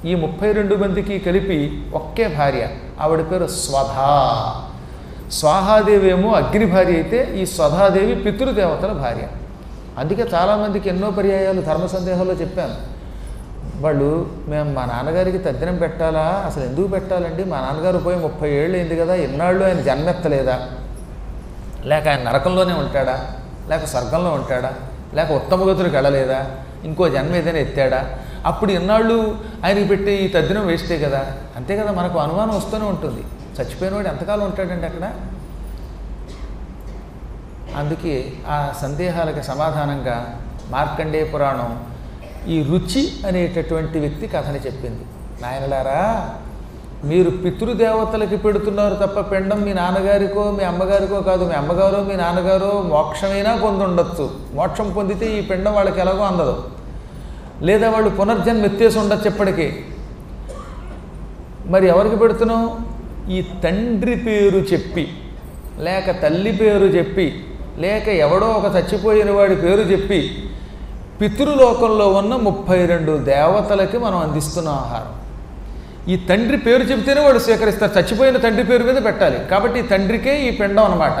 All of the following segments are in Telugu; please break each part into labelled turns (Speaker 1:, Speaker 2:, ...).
Speaker 1: ఈ ముప్పై రెండు మందికి కలిపి ఒకే భార్య ఆవిడ పేరు స్వధా స్వాహాదేవి ఏమో అగ్ని భార్య అయితే ఈ స్వధాదేవి పితృదేవతల భార్య అందుకే చాలామందికి ఎన్నో పర్యాయాలు ధర్మ సందేహాల్లో చెప్పాను వాళ్ళు మేము మా నాన్నగారికి తద్దినం పెట్టాలా అసలు ఎందుకు పెట్టాలండి మా నాన్నగారు పోయి ముప్పై ఏళ్ళు అయింది కదా ఎన్నాళ్ళు ఆయన జన్మెత్తలేదా లేక ఆయన నరకంలోనే ఉంటాడా లేక స్వర్గంలో ఉంటాడా లేక ఉత్తమ గతులకు వెళ్ళలేదా ఇంకో జన్మ ఏదైనా ఎత్తాడా అప్పుడు ఎన్నాళ్ళు ఆయనకి పెట్టి ఈ తద్దినం వేస్టే కదా అంతే కదా మనకు అనుమానం వస్తూనే ఉంటుంది చచ్చిపోయినవాడు ఎంతకాలం ఉంటాడండి అక్కడ అందుకే ఆ సందేహాలకు సమాధానంగా మార్కండేయ పురాణం ఈ రుచి అనేటటువంటి వ్యక్తి కథని చెప్పింది నాయనలారా మీరు పితృదేవతలకి పెడుతున్నారు తప్ప పిండం మీ నాన్నగారికో మీ అమ్మగారికో కాదు మీ అమ్మగారో మీ నాన్నగారో మోక్షమైనా పొందుండొచ్చు మోక్షం పొందితే ఈ పిండం వాళ్ళకి ఎలాగో అందదు లేదా వాళ్ళు పునర్జన్మ ఎత్తేసి ఉండొచ్చు ఎప్పటికీ మరి ఎవరికి పెడుతున్నాం ఈ తండ్రి పేరు చెప్పి లేక తల్లి పేరు చెప్పి లేక ఎవడో ఒక చచ్చిపోయిన వాడి పేరు చెప్పి పితృలోకంలో ఉన్న ముప్పై రెండు దేవతలకి మనం అందిస్తున్న ఆహారం ఈ తండ్రి పేరు చెబితేనే వాడు స్వీకరిస్తారు చచ్చిపోయిన తండ్రి పేరు మీద పెట్టాలి కాబట్టి ఈ తండ్రికే ఈ పిండం అనమాట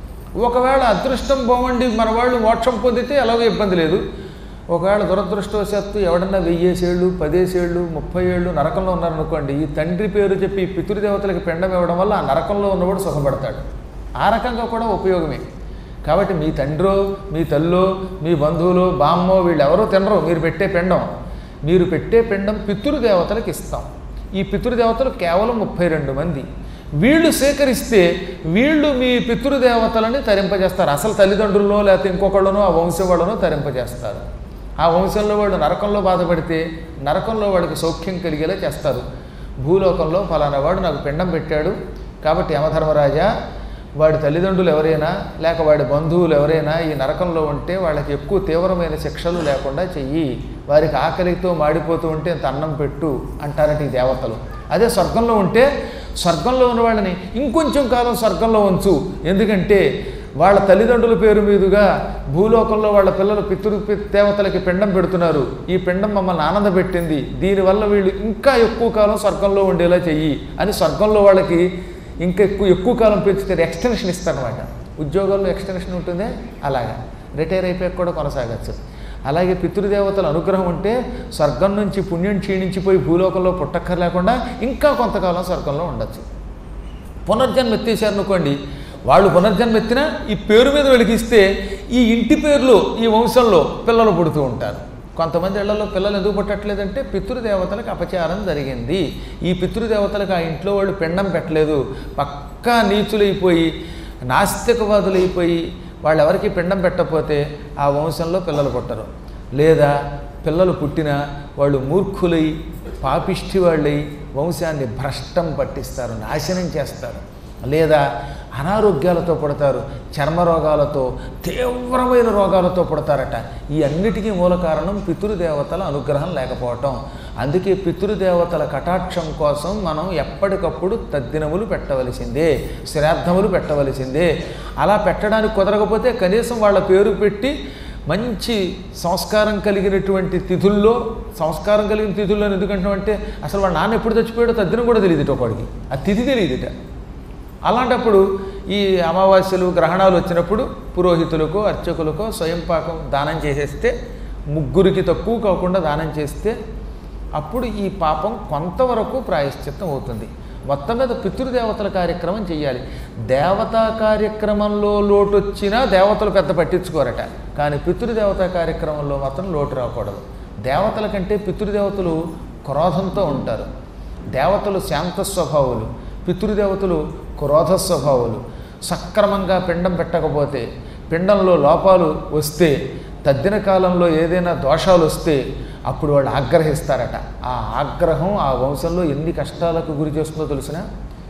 Speaker 1: ఒకవేళ అదృష్టం బాగుండి మన వాళ్ళు మోక్షం పొందితే ఎలాగో ఇబ్బంది లేదు ఒకవేళ దురదృష్టవశాత్తు ఎవడన్నా వెయ్యేసేళ్ళు పదేసేళ్ళు ముప్పై ఏళ్ళు నరకంలో ఉన్నారనుకోండి ఈ తండ్రి పేరు చెప్పి ఈ పితృదేవతలకి పిండం ఇవ్వడం వల్ల ఆ నరకంలో ఉన్నవాడు సుఖపడతాడు ఆ రకంగా కూడా ఉపయోగమే కాబట్టి మీ తండ్రో మీ తల్లో మీ బంధువులు బామ్మో వీళ్ళెవరో తినరు మీరు పెట్టే పిండం మీరు పెట్టే పిండం పితృదేవతలకు ఇస్తాం ఈ పితృదేవతలు కేవలం ముప్పై రెండు మంది వీళ్ళు సేకరిస్తే వీళ్ళు మీ పితృదేవతలని తరింపజేస్తారు అసలు తల్లిదండ్రుల్లో లేకపోతే ఇంకొకళ్ళనో ఆ వంశం వాళ్ళనో తరింపజేస్తారు ఆ వంశంలో వాళ్ళు నరకంలో బాధపడితే నరకంలో వాడికి సౌఖ్యం కలిగేలా చేస్తారు భూలోకంలో ఫలానా వాడు నాకు పిండం పెట్టాడు కాబట్టి యమధర్మరాజా వాడి తల్లిదండ్రులు ఎవరైనా లేక వాడి బంధువులు ఎవరైనా ఈ నరకంలో ఉంటే వాళ్ళకి ఎక్కువ తీవ్రమైన శిక్షలు లేకుండా చెయ్యి వారికి ఆకలితో మాడిపోతూ ఉంటే ఇంత అన్నం పెట్టు అంటారట ఈ దేవతలు అదే స్వర్గంలో ఉంటే స్వర్గంలో ఉన్న వాళ్ళని ఇంకొంచెం కాలం స్వర్గంలో ఉంచు ఎందుకంటే వాళ్ళ తల్లిదండ్రుల పేరు మీదుగా భూలోకంలో వాళ్ళ పిల్లలు పితృ పి- దేవతలకి పిండం పెడుతున్నారు ఈ పిండం మమ్మల్ని ఆనందపెట్టింది దీనివల్ల వీళ్ళు ఇంకా ఎక్కువ కాలం స్వర్గంలో ఉండేలా చెయ్యి అని స్వర్గంలో వాళ్ళకి ఇంకా ఎక్కువ ఎక్కువ కాలం పెంచుతారు ఎక్స్టెన్షన్ ఇస్తారనమాట ఉద్యోగాల్లో ఎక్స్టెన్షన్ ఉంటుందే అలాగా రిటైర్ అయిపోయాక కూడా కొనసాగచ్చు అలాగే పితృదేవతల అనుగ్రహం ఉంటే స్వర్గం నుంచి పుణ్యం క్షీణించిపోయి భూలోకంలో పుట్టక్కర్ లేకుండా ఇంకా కొంతకాలం స్వర్గంలో ఉండొచ్చు పునర్జన్మ ఎత్తేసారు అనుకోండి వాళ్ళు పునర్జన్మ ఎత్తినా ఈ పేరు మీద వెలిగిస్తే ఈ ఇంటి పేర్లు ఈ వంశంలో పిల్లలు పుడుతూ ఉంటారు కొంతమంది ఇళ్లలో పిల్లలు ఎందుకు పుట్టట్లేదంటే పితృదేవతలకు అపచారం జరిగింది ఈ పితృదేవతలకు ఆ ఇంట్లో వాళ్ళు పిండం పెట్టలేదు పక్కా నీచులైపోయి నాస్తికవాదులైపోయి వాళ్ళు ఎవరికి పిండం పెట్టకపోతే ఆ వంశంలో పిల్లలు పుట్టరు లేదా పిల్లలు పుట్టినా వాళ్ళు మూర్ఖులై పాపిష్టి వాళ్ళై వంశాన్ని భ్రష్టం పట్టిస్తారు నాశనం చేస్తారు లేదా అనారోగ్యాలతో పుడతారు చర్మ రోగాలతో తీవ్రమైన రోగాలతో పుడతారట ఈ అన్నిటికీ మూల కారణం పితృదేవతల అనుగ్రహం లేకపోవటం అందుకే పితృదేవతల కటాక్షం కోసం మనం ఎప్పటికప్పుడు తద్దినములు పెట్టవలసిందే శ్రాద్ధములు పెట్టవలసిందే అలా పెట్టడానికి కుదరకపోతే కనీసం వాళ్ళ పేరు పెట్టి మంచి సంస్కారం కలిగినటువంటి తిథుల్లో సంస్కారం కలిగిన తిథుల్లో ఎందుకంటామంటే అసలు వాళ్ళ నాన్న ఎప్పుడు చచ్చిపోయాడో తద్దినం కూడా తెలియదుట ఒకడికి ఆ తిథి తెలియదుట అలాంటప్పుడు ఈ అమావాస్యలు గ్రహణాలు వచ్చినప్పుడు పురోహితులకో అర్చకులకో స్వయం పాకం దానం చేసేస్తే ముగ్గురికి తక్కువ కాకుండా దానం చేస్తే అప్పుడు ఈ పాపం కొంతవరకు ప్రాయశ్చిత్తం అవుతుంది మొత్తం మీద పితృదేవతల కార్యక్రమం చేయాలి దేవతా కార్యక్రమంలో లోటు వచ్చినా దేవతలు పెద్ద పట్టించుకోరట కానీ పితృదేవతా కార్యక్రమంలో మాత్రం లోటు రాకూడదు దేవతల కంటే పితృదేవతలు క్రోధంతో ఉంటారు దేవతలు శాంత స్వభావులు పితృదేవతలు క్రోధ స్వభావులు సక్రమంగా పిండం పెట్టకపోతే పిండంలో లోపాలు వస్తే తద్దిన కాలంలో ఏదైనా దోషాలు వస్తే అప్పుడు వాళ్ళు ఆగ్రహిస్తారట ఆ ఆగ్రహం ఆ వంశంలో ఎన్ని కష్టాలకు గురి చేస్తుందో తెలిసిన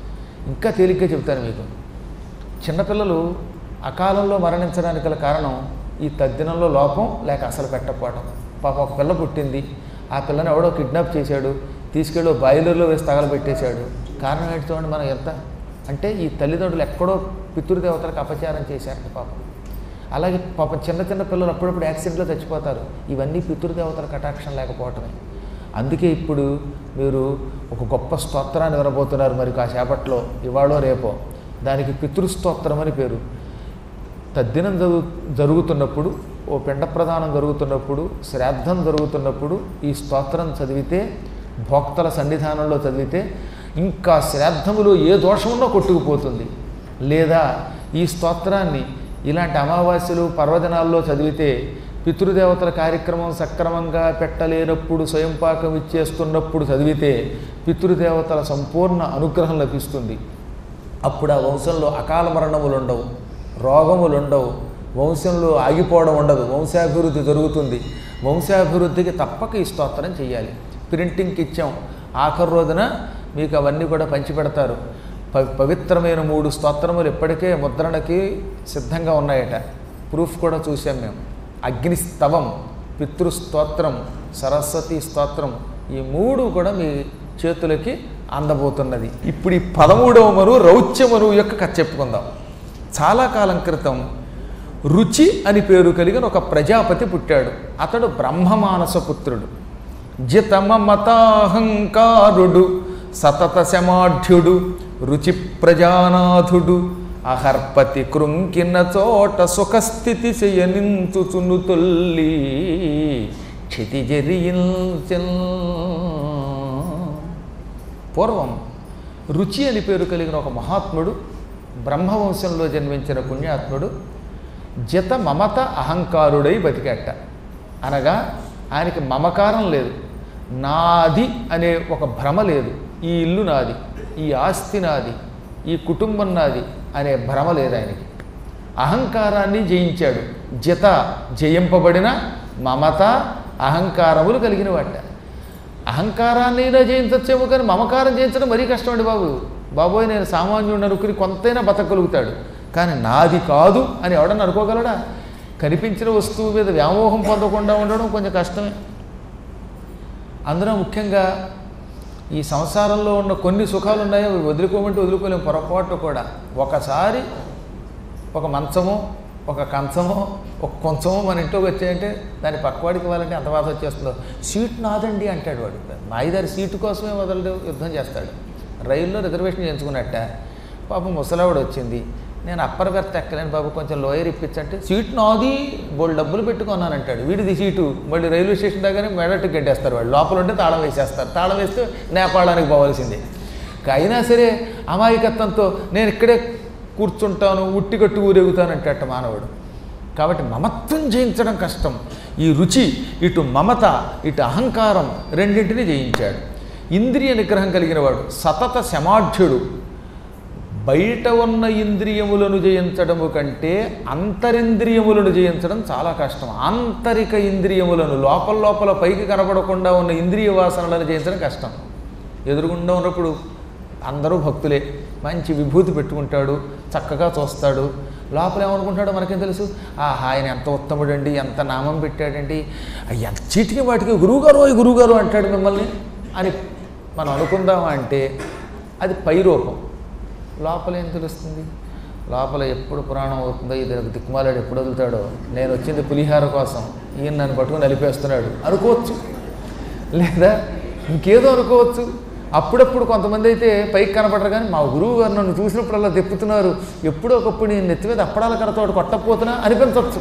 Speaker 1: ఇంకా తేలిగ్గా చెప్తాను మీకు చిన్నపిల్లలు అకాలంలో మరణించడానికి గల కారణం ఈ తద్దినంలో లోపం లేక అసలు పెట్టకపోవడం పాప ఒక పిల్ల పుట్టింది ఆ పిల్లని ఎవడో కిడ్నాప్ చేశాడు తీసుకెళ్ళి ఓ బాయిలర్లో వేసి తగలబెట్టేశాడు కారణం ఏంటి చూడండి మనం ఎంత అంటే ఈ తల్లిదండ్రులు ఎక్కడో పితృదేవతలకు అపచారం చేశారంట పాపం అలాగే పాపం చిన్న చిన్న పిల్లలు అప్పుడప్పుడు యాక్సిడెంట్లో చచ్చిపోతారు ఇవన్నీ పితృదేవతల కటాక్షం లేకపోవటమే అందుకే ఇప్పుడు మీరు ఒక గొప్ప స్తోత్రాన్ని వినబోతున్నారు మరి కాసేపట్లో ఇవాళో రేపో దానికి పితృస్తోత్రం అని పేరు తద్దినం జరుగు జరుగుతున్నప్పుడు ఓ పిండ ప్రదానం జరుగుతున్నప్పుడు శ్రాద్ధం జరుగుతున్నప్పుడు ఈ స్తోత్రం చదివితే భోక్తల సన్నిధానంలో చదివితే ఇంకా శ్రాద్ధములో ఏ దోషమున్నా కొట్టుకుపోతుంది లేదా ఈ స్తోత్రాన్ని ఇలాంటి అమావాస్యలు పర్వదినాల్లో చదివితే పితృదేవతల కార్యక్రమం సక్రమంగా పెట్టలేనప్పుడు స్వయంపాకం ఇచ్చేస్తున్నప్పుడు చదివితే పితృదేవతల సంపూర్ణ అనుగ్రహం లభిస్తుంది అప్పుడు ఆ వంశంలో అకాల మరణములు ఉండవు రోగములు ఉండవు వంశంలో ఆగిపోవడం ఉండదు వంశాభివృద్ధి జరుగుతుంది వంశాభివృద్ధికి తప్పక ఈ స్తోత్రం చేయాలి ప్రింటింగ్కి ఇచ్చాం ఆఖరి రోజున మీకు అవన్నీ కూడా పంచిపెడతారు ప పవిత్రమైన మూడు స్తోత్రములు ఇప్పటికే ముద్రణకి సిద్ధంగా ఉన్నాయట ప్రూఫ్ కూడా చూసాం మేము అగ్నిస్తవం పితృస్తోత్రం సరస్వతి స్తోత్రం ఈ మూడు కూడా మీ చేతులకి అందబోతున్నది ఇప్పుడు ఈ పదమూడవ మరు రౌచ్యమరువు యొక్క కథ చెప్పుకుందాం చాలా కాలం క్రితం రుచి అని పేరు కలిగిన ఒక ప్రజాపతి పుట్టాడు అతడు బ్రహ్మమానస పుత్రుడు జితమమతాహంకారుడు సతత శమాఢ్యుడు రుచి ప్రజానాథుడు అహర్పతి కృంకిన చోట సుఖస్థితి శయనించుచును తొల్లి క్షితిజరియించన్ పూర్వం రుచి అని పేరు కలిగిన ఒక మహాత్ముడు బ్రహ్మవంశంలో జన్మించిన పుణ్యాత్ముడు జత మమత అహంకారుడై బతికాట అనగా ఆయనకి మమకారం లేదు నాది అనే ఒక భ్రమ లేదు ఈ ఇల్లు నాది ఈ ఆస్తి నాది ఈ కుటుంబం నాది అనే భ్రమ లేదు ఆయనకి అహంకారాన్ని జయించాడు జత జయింపబడిన మమత అహంకారములు కలిగిన వాట అహంకారాన్నైనా జయించచ్చేమో కానీ మమకారం జయించడం మరీ కష్టం అండి బాబు బాబోయ్ నేను సామాన్యుడు అనుకుని కొంతైనా బతకగలుగుతాడు కానీ నాది కాదు అని ఎవడన్నా అనుకోగలడా కనిపించిన వస్తువు మీద వ్యామోహం పొందకుండా ఉండడం కొంచెం కష్టమే అందులో ముఖ్యంగా ఈ సంసారంలో ఉన్న కొన్ని సుఖాలు ఉన్నాయో అవి వదులుకోమంటే వదులుకోలేము పొరపాటు కూడా ఒకసారి ఒక మంచమో ఒక కంచమో ఒక కొంచమో మన ఇంట్లోకి వచ్చాయంటే దాని పక్కవాడికి ఇవ్వాలంటే ఎంత బాధ వచ్చేస్తుందో సీట్ నాదండి అంటాడు వాడు మాయిదారి సీటు కోసమే వదలడు యుద్ధం చేస్తాడు రైల్లో రిజర్వేషన్ చేయించుకున్నట్ట పాపం ముసలావిడ వచ్చింది నేను అప్పర్ బెర్త్ ఎక్కలేను బాబు కొంచెం లోయర్ ఇప్పించంటే సీట్ నాది బోల్ డబ్బులు పెట్టుకున్నానంటాడు వీడిది సీటు మళ్ళీ రైల్వే స్టేషన్ దగ్గర మెడట్టు గడ్డేస్తారు వాళ్ళు లోపల ఉంటే తాళం వేసేస్తారు తాళం వేస్తే నేపాళానికి పోవాల్సిందే అయినా సరే అమాయకత్వంతో నేను ఇక్కడే కూర్చుంటాను ఉట్టిగట్టు ఊరేగుతానంటట మానవుడు కాబట్టి మమత్వం జయించడం కష్టం ఈ రుచి ఇటు మమత ఇటు అహంకారం రెండింటిని జయించాడు ఇంద్రియ నిగ్రహం కలిగిన వాడు సతత శమాఢ్యుడు బయట ఉన్న ఇంద్రియములను జయించడము కంటే అంతరింద్రియములను జయించడం చాలా కష్టం ఆంతరిక ఇంద్రియములను లోపల లోపల పైకి కనపడకుండా ఉన్న ఇంద్రియ వాసనలను జయించడం కష్టం ఎదురుగుండా ఉన్నప్పుడు అందరూ భక్తులే మంచి విభూతి పెట్టుకుంటాడు చక్కగా చూస్తాడు లోపల ఏమనుకుంటాడో మనకేం తెలుసు ఆహా ఆయన ఎంత ఉత్తముడండి ఎంత నామం పెట్టాడండి ఎంత చీటికి వాటికి గురువుగారు ఓయ్ గురువుగారు అంటాడు మిమ్మల్ని అని మనం అనుకుందామా అంటే అది పై రూపం లోపల ఏం తెలుస్తుంది లోపల ఎప్పుడు పురాణం అవుతుందో ఇది నాకు దిక్కుమాలాడు ఎప్పుడు వదులుతాడో నేను వచ్చింది పులిహార కోసం ఈయన నన్ను పట్టుకుని నలిపేస్తున్నాడు అనుకోవచ్చు లేదా ఇంకేదో అనుకోవచ్చు అప్పుడప్పుడు కొంతమంది అయితే పైకి కనపడరు కానీ మా గురువు గారు నన్ను చూసినప్పుడల్లా తెప్పుతున్నారు ఎప్పుడో ఒకప్పుడు నేను నెత్తి మీద అప్పడాల కరతోటి కొట్టకపోతున్నా అనిపించవచ్చు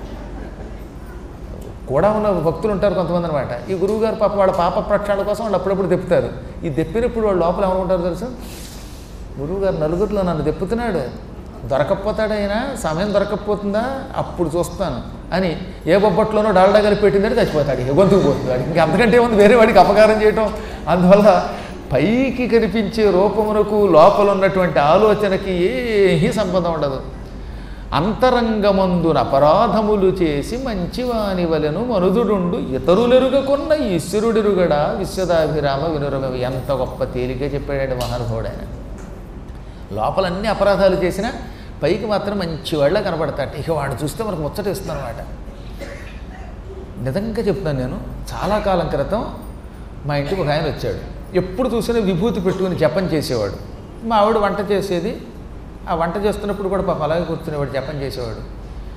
Speaker 1: కూడా ఉన్న భక్తులు ఉంటారు కొంతమంది అనమాట ఈ గురువు గారు పాప వాళ్ళ పాప ప్రక్షాళన కోసం వాళ్ళు అప్పుడప్పుడు తెప్పుతారు ఈ దెప్పినప్పుడు వాళ్ళు లోపల ఏమనుకుంటారు తెలుసు గురువు గారు నలుగురిలో నన్ను దెప్పుతున్నాడు దొరకకపోతాడు అయినా సమయం దొరకకపోతుందా అప్పుడు చూస్తాను అని ఏ బొబ్బట్లోనో డాల్డా కలిపి పెట్టిందంటే చచ్చిపోతాడు ఇక గొంతుకు పోతున్నాడు ఇంకా అంతకంటే ఏముంది వేరే వాడికి అపకారం చేయటం అందువల్ల పైకి కనిపించే రూపమునకు లోపల ఉన్నటువంటి ఆలోచనకి ఏమీ సంబంధం ఉండదు అంతరంగమందున అపరాధములు చేసి మంచివాని వలెను మనుదుడుండు ఇతరులెరుగకున్న ఈశ్వరుడెరుగడా విశ్వదాభిరామ వినురమ ఎంత గొప్ప తేలికే చెప్పాడండి మహానుభావుడు ఆయన లోపల అన్ని అపరాధాలు చేసినా పైకి మాత్రం మంచి వాళ్ళ కనపడతాడు ఇక వాడు చూస్తే మనకు ముచ్చటేస్తుంది అనమాట నిజంగా చెప్తాను నేను చాలా కాలం క్రితం మా ఇంటికి ఒక ఆయన వచ్చాడు ఎప్పుడు చూసినా విభూతి పెట్టుకుని జపం చేసేవాడు మా ఆవిడ వంట చేసేది ఆ వంట చేస్తున్నప్పుడు కూడా పాప అలాగే కూర్చునేవాడు జపం చేసేవాడు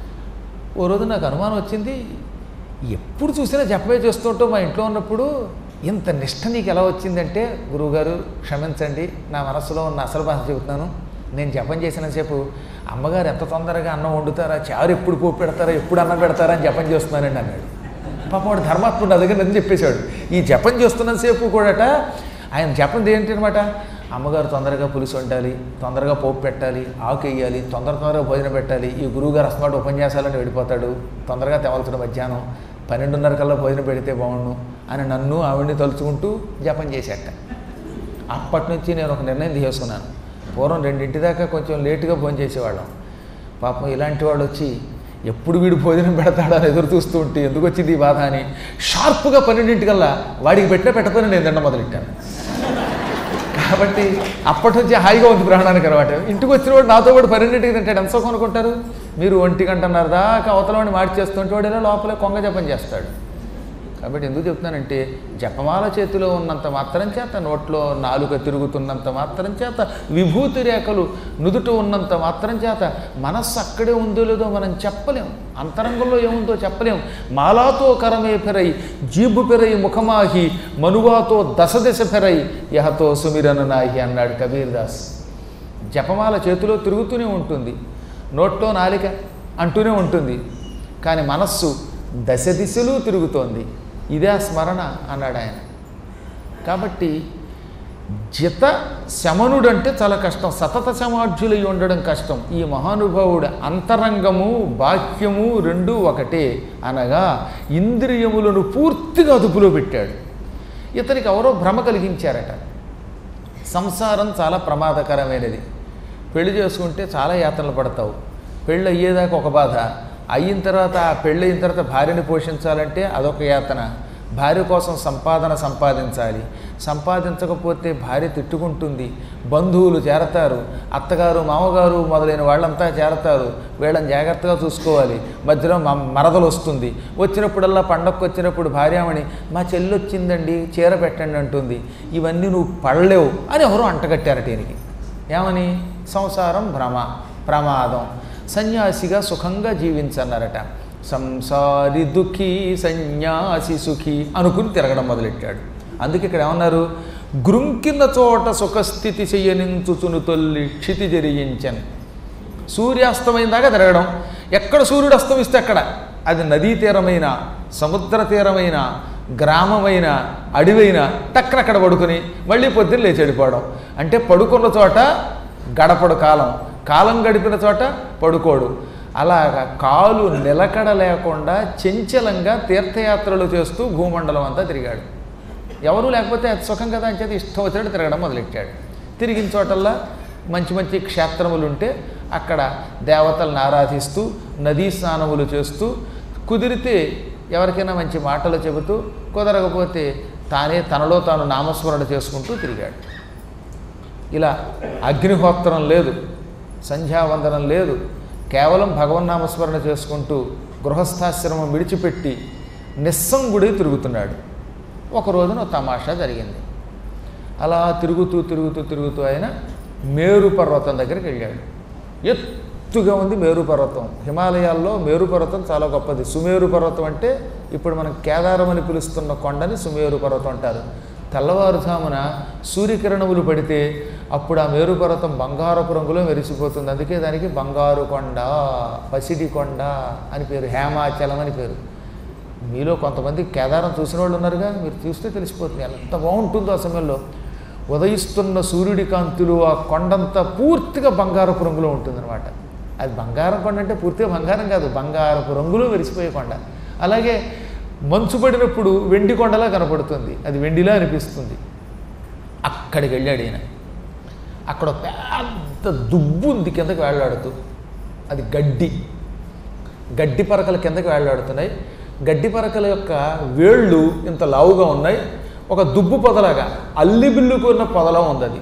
Speaker 1: ఓ రోజు నాకు అనుమానం వచ్చింది ఎప్పుడు చూసినా జపమే చేస్తుంటావు మా ఇంట్లో ఉన్నప్పుడు ఇంత నిష్ఠ నీకు ఎలా వచ్చిందంటే గురువుగారు క్షమించండి నా మనసులో ఉన్న అసలు భాష చెబుతున్నాను నేను జపం చేసినంతసేపు అమ్మగారు ఎంత తొందరగా అన్నం వండుతారా చారు ఎప్పుడు పోపు పెడతారా ఎప్పుడు అన్నం పెడతారా అని జపం చేస్తున్నానండి అన్నాడు పాపం వాడు ధర్మాత్ముడు నా దగ్గర నిజం చెప్పేశాడు ఈ జపం చేస్తున్నంతసేపు కూడాట ఆయన జపం ఏంటి అనమాట అమ్మగారు తొందరగా పులుసు వండాలి తొందరగా పోపు పెట్టాలి ఆకు వేయాలి తొందర తొందరగా భోజనం పెట్టాలి ఈ గురువుగారు అసమాటు ఉపన్యాసాలని వెళ్ళిపోతాడు తొందరగా తెవలసిన మధ్యాహ్నం పన్నెండున్నర కల్లా భోజనం పెడితే బాగుండు అని నన్ను ఆవిడ్ని తలుచుకుంటూ జపం చేసేట అప్పటి నుంచి నేను ఒక నిర్ణయం తీసుకున్నాను పూర్వం రెండింటి దాకా కొంచెం లేటుగా భోజనం చేసేవాళ్ళం పాపం ఇలాంటి వాడు వచ్చి ఎప్పుడు వీడు భోజనం పెడతాడని ఎదురు చూస్తూ ఉంటే ఎందుకు వచ్చింది ఈ బాధ అని షార్ప్గా పన్నెండింటికల్లా వాడికి పెట్టినా పెట్టకపోయినా నేను తినడం మొదలెట్టాను కాబట్టి అప్పటి నుంచి హాయిగా ఉంది ప్రాణానికి అనమాట ఇంటికి వచ్చిన వాడు నాతో కూడా పన్నెండింటికి తింటాడు ఎంత కొనుక్కుంటారు మీరు ఒంటి గంటన్నర దాకా అవతల వాడిని మార్చేస్తుంటే వాడు ఇలా లోపలే కొంగ జపం చేస్తాడు కాబట్టి ఎందుకు చెప్తున్నానంటే జపమాల చేతిలో ఉన్నంత మాత్రం చేత నోట్లో నాలుక తిరుగుతున్నంత మాత్రం చేత విభూతి రేఖలు నుదుట ఉన్నంత మాత్రం చేత మనస్సు అక్కడే ఉందో లేదో మనం చెప్పలేం అంతరంగంలో ఏముందో చెప్పలేం మాలాతో కరమే పెరై జీబు పెరై ముఖమాహి మనువాతో దశ దశ పెరై యహతో సుమిరన నాహి అన్నాడు కబీర్ దాస్ జపమాల చేతిలో తిరుగుతూనే ఉంటుంది నోట్లో నాలిక అంటూనే ఉంటుంది కానీ మనస్సు దశ దిశలు తిరుగుతోంది ఇదే ఆ స్మరణ అన్నాడు ఆయన కాబట్టి జిత శమనుడు అంటే చాలా కష్టం సతత సమాఢ్యులై ఉండడం కష్టం ఈ మహానుభావుడు అంతరంగము బాహ్యము రెండూ ఒకటే అనగా ఇంద్రియములను పూర్తిగా అదుపులో పెట్టాడు ఇతనికి ఎవరో భ్రమ కలిగించారట సంసారం చాలా ప్రమాదకరమైనది పెళ్లి చేసుకుంటే చాలా యాతనలు పడతావు పెళ్ళి అయ్యేదాకా ఒక బాధ అయిన తర్వాత ఆ పెళ్ళి అయిన తర్వాత భార్యని పోషించాలంటే అదొక యాతన భార్య కోసం సంపాదన సంపాదించాలి సంపాదించకపోతే భార్య తిట్టుకుంటుంది బంధువులు చేరతారు అత్తగారు మామగారు మొదలైన వాళ్ళంతా చేరతారు వీళ్ళని జాగ్రత్తగా చూసుకోవాలి మధ్యలో మ మరదలు వస్తుంది వచ్చినప్పుడల్లా పండగకు వచ్చినప్పుడు భార్యామణి మా చెల్లి వచ్చిందండి చీర పెట్టండి అంటుంది ఇవన్నీ నువ్వు పడలేవు అని ఎవరో అంటగట్టారట ఈయనకి ఏమని సంసారం భ్రమ ప్రమాదం సన్యాసిగా సుఖంగా జీవించన్నారట సంసారి దుఃఖీ సన్యాసి సుఖీ అనుకుని తిరగడం మొదలెట్టాడు అందుకే ఇక్కడ ఏమన్నారు గృంకిన చోట సుఖస్థితి చెయ్యనించుచును తొల్లి క్షితి జరిగించన్ సూర్యాస్తమైన దాకా తిరగడం ఎక్కడ సూర్యుడు అస్తమిస్తే అక్కడ అది నదీ తీరమైన సముద్ర తీరమైన గ్రామమైన అడవైన టక్కన అక్కడ పడుకుని మళ్ళీ పొద్దున్న లేచి వెళ్ళిపోవడం అంటే పడుకున్న చోట గడపడు కాలం కాలం గడిపిన చోట పడుకోడు అలాగా కాలు నిలకడ లేకుండా చంచలంగా తీర్థయాత్రలు చేస్తూ భూమండలం అంతా తిరిగాడు ఎవరు లేకపోతే అది సుఖం కదా అని చేతి ఇష్టం వచ్చినట్టు తిరగడం మొదలెట్టాడు తిరిగిన చోటల్లా మంచి మంచి క్షేత్రములు ఉంటే అక్కడ దేవతలను ఆరాధిస్తూ నదీ స్నానములు చేస్తూ కుదిరితే ఎవరికైనా మంచి మాటలు చెబుతూ కుదరకపోతే తానే తనలో తాను నామస్మరణ చేసుకుంటూ తిరిగాడు ఇలా అగ్నిహోత్రం లేదు సంధ్యావందనం లేదు కేవలం భగవన్నామస్మరణ చేసుకుంటూ గృహస్థాశ్రమం విడిచిపెట్టి నిస్సంగుడి తిరుగుతున్నాడు ఒక రోజున ఒక తమాషా జరిగింది అలా తిరుగుతూ తిరుగుతూ తిరుగుతూ ఆయన మేరు పర్వతం దగ్గరికి వెళ్ళాడు ఎత్తుగా ఉంది మేరు పర్వతం హిమాలయాల్లో మేరు పర్వతం చాలా గొప్పది సుమేరు పర్వతం అంటే ఇప్పుడు మనం కేదారం అని పిలుస్తున్న కొండని సుమేరు పర్వతం అంటారు తెల్లవారుజామున సూర్యకిరణములు పడితే అప్పుడు ఆ మేరు పర్వతం బంగారపు రంగులో మెరిసిపోతుంది అందుకే దానికి బంగారు కొండ పసిడి కొండ అని పేరు హేమాచలం అని పేరు మీలో కొంతమంది కేదారం చూసిన వాళ్ళు ఉన్నారుగా మీరు చూస్తే తెలిసిపోతుంది ఎంత బాగుంటుందో ఆ సమయంలో ఉదయిస్తున్న సూర్యుడి కాంతులు ఆ కొండంతా పూర్తిగా బంగారపు రంగులో ఉంటుందన్నమాట అది బంగారం కొండ అంటే పూర్తిగా బంగారం కాదు బంగారపు రంగులో మెరిసిపోయే కొండ అలాగే మంచు పడినప్పుడు వెండి కొండలా కనపడుతుంది అది వెండిలా అనిపిస్తుంది అక్కడికి వెళ్ళాడు ఈయన అక్కడ ఒక పెద్ద దుబ్బు ఉంది కిందకి వేళ్లాడుతూ అది గడ్డి గడ్డి పరకల కిందకి వేళ్లాడుతున్నాయి గడ్డి పరకల యొక్క వేళ్ళు ఇంత లావుగా ఉన్నాయి ఒక దుబ్బు పొదలాగా అల్లి బిల్లుకున్న పొదలా ఉంది అది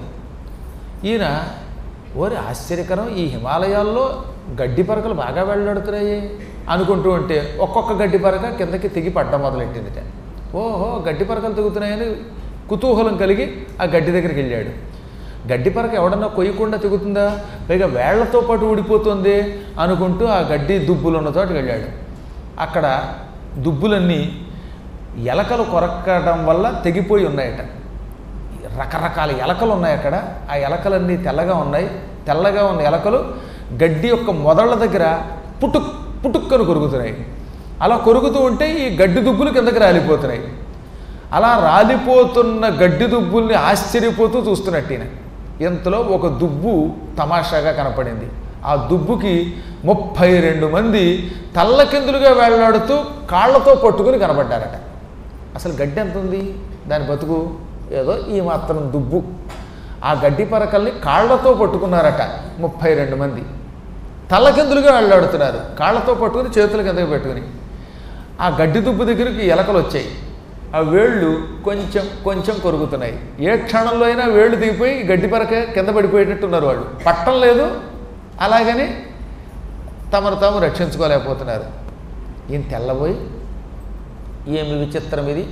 Speaker 1: ఈయన ఓరి ఆశ్చర్యకరం ఈ హిమాలయాల్లో గడ్డి పరకలు బాగా వెళ్ళాడుతున్నాయి అనుకుంటూ ఉంటే ఒక్కొక్క గడ్డి పరక కిందకి తెగి పడ్డం మొదలెట్టిందిట ఓహో గడ్డి పరకలు తెగుతున్నాయని కుతూహలం కలిగి ఆ గడ్డి దగ్గరికి వెళ్ళాడు గడ్డి పరక ఎవడన్నా కొయ్యకుండా తెగుతుందా పైగా వేళ్లతో పాటు ఊడిపోతుంది అనుకుంటూ ఆ గడ్డి దుబ్బులు ఉన్న చోటుకి వెళ్ళాడు అక్కడ దుబ్బులన్నీ ఎలకలు కొరకడం వల్ల తెగిపోయి ఉన్నాయట రకరకాల ఎలకలు ఉన్నాయి అక్కడ ఆ ఎలకలన్నీ తెల్లగా ఉన్నాయి తెల్లగా ఉన్న ఎలకలు గడ్డి యొక్క మొదళ్ళ దగ్గర పుటుక్ పుటుక్కను కొరుకుతున్నాయి అలా కొరుకుతూ ఉంటే ఈ గడ్డి దుబ్బులు కిందకి రాలిపోతున్నాయి అలా రాలిపోతున్న గడ్డి దుబ్బుల్ని ఆశ్చర్యపోతూ చూస్తున్నట్టిన ఇంతలో ఒక దుబ్బు తమాషాగా కనపడింది ఆ దుబ్బుకి ముప్పై రెండు మంది తల్లకిందులుగా వేళ్లాడుతూ కాళ్ళతో పట్టుకుని కనబడ్డారట అసలు గడ్డి ఎంత ఉంది దాని బతుకు ఏదో ఈ మాత్రం దుబ్బు ఆ గడ్డి పరకల్ని కాళ్ళతో పట్టుకున్నారట ముప్పై రెండు మంది తల్లకిందులుగా వెళ్ళాడుతున్నారు కాళ్ళతో పట్టుకుని చేతుల కిందకి పెట్టుకుని ఆ గడ్డి దుబ్బు దగ్గరికి ఎలకలు వచ్చాయి ఆ వేళ్ళు కొంచెం కొంచెం కొరుకుతున్నాయి ఏ క్షణంలో అయినా వేళ్ళు దిగిపోయి గడ్డి పరక కింద పడిపోయేటట్టున్నారు వాళ్ళు పట్టం లేదు అలాగని తమను తాము రక్షించుకోలేకపోతున్నారు ఈయన తెల్లబోయి ఏమి విచిత్రం ఇది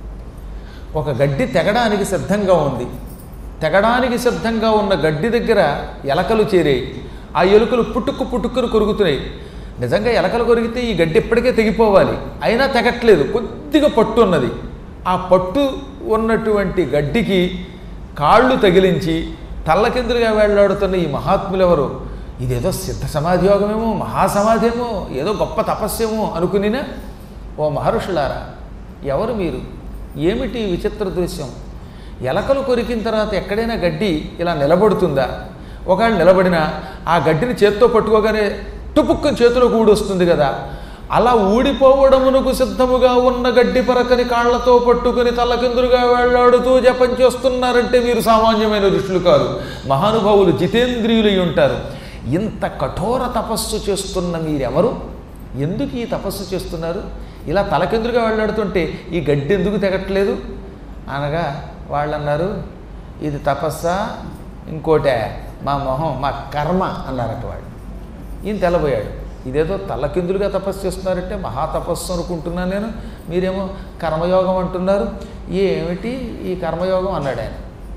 Speaker 1: ఒక గడ్డి తెగడానికి సిద్ధంగా ఉంది తెగడానికి సిద్ధంగా ఉన్న గడ్డి దగ్గర ఎలకలు చేరాయి ఆ ఎలుకలు పుట్టుక్కు పుట్టుక్కును కొరుకుతున్నాయి నిజంగా ఎలకలు కొరిగితే ఈ గడ్డి ఇప్పటికే తెగిపోవాలి అయినా తెగట్లేదు కొద్దిగా పట్టు ఉన్నది ఆ పట్టు ఉన్నటువంటి గడ్డికి కాళ్ళు తగిలించి తల్లకిందులుగా వేళ్లాడుతున్న ఈ మహాత్ములు ఎవరు ఇదేదో సిద్ధ సమాధి యోగమేమో మహాసమాధేమో ఏదో గొప్ప తపస్యేమో అనుకునినా ఓ మహర్షులారా ఎవరు మీరు ఏమిటి ఈ విచిత్ర దృశ్యం ఎలకలు కొరికిన తర్వాత ఎక్కడైనా గడ్డి ఇలా నిలబడుతుందా ఒకవేళ నిలబడినా ఆ గడ్డిని చేత్తో పట్టుకోగానే టుపుక్కుని చేతిలోకి ఊడొస్తుంది కదా అలా ఊడిపోవడమునకు సిద్ధముగా ఉన్న గడ్డి పరకని కాళ్లతో పట్టుకుని తలకిందులుగా వేళ్లాడుతూ జపం చేస్తున్నారంటే మీరు సామాన్యమైన ఋషులు కాదు మహానుభావులు జితేంద్రియులై ఉంటారు ఇంత కఠోర తపస్సు చేస్తున్న మీరెవరు ఎందుకు ఈ తపస్సు చేస్తున్నారు ఇలా తలకిందులుగా వెళ్ళాడుతుంటే ఈ గడ్డి ఎందుకు తెగట్లేదు అనగా వాళ్ళు అన్నారు ఇది తపస్సా ఇంకోటే మా మొహం మా కర్మ అన్నారట వాడు ఈయన తెల్లబోయాడు ఇదేదో తలకిందులుగా తపస్సు చేస్తున్నారంటే మహా తపస్సు అనుకుంటున్నాను నేను మీరేమో కర్మయోగం అంటున్నారు ఏమిటి ఈ కర్మయోగం అన్నాడు ఆయన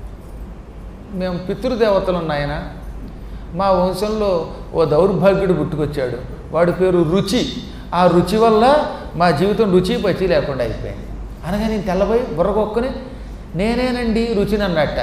Speaker 1: మేము పితృదేవతలు ఉన్నాయన మా వంశంలో ఓ దౌర్భాగ్యుడు పుట్టుకొచ్చాడు వాడి పేరు రుచి ఆ రుచి వల్ల మా జీవితం రుచి పచి లేకుండా అయిపోయింది అనగా నేను తెల్లబోయి బుర్రకొక్కుని నేనేనండి రుచిని అన్నట్ట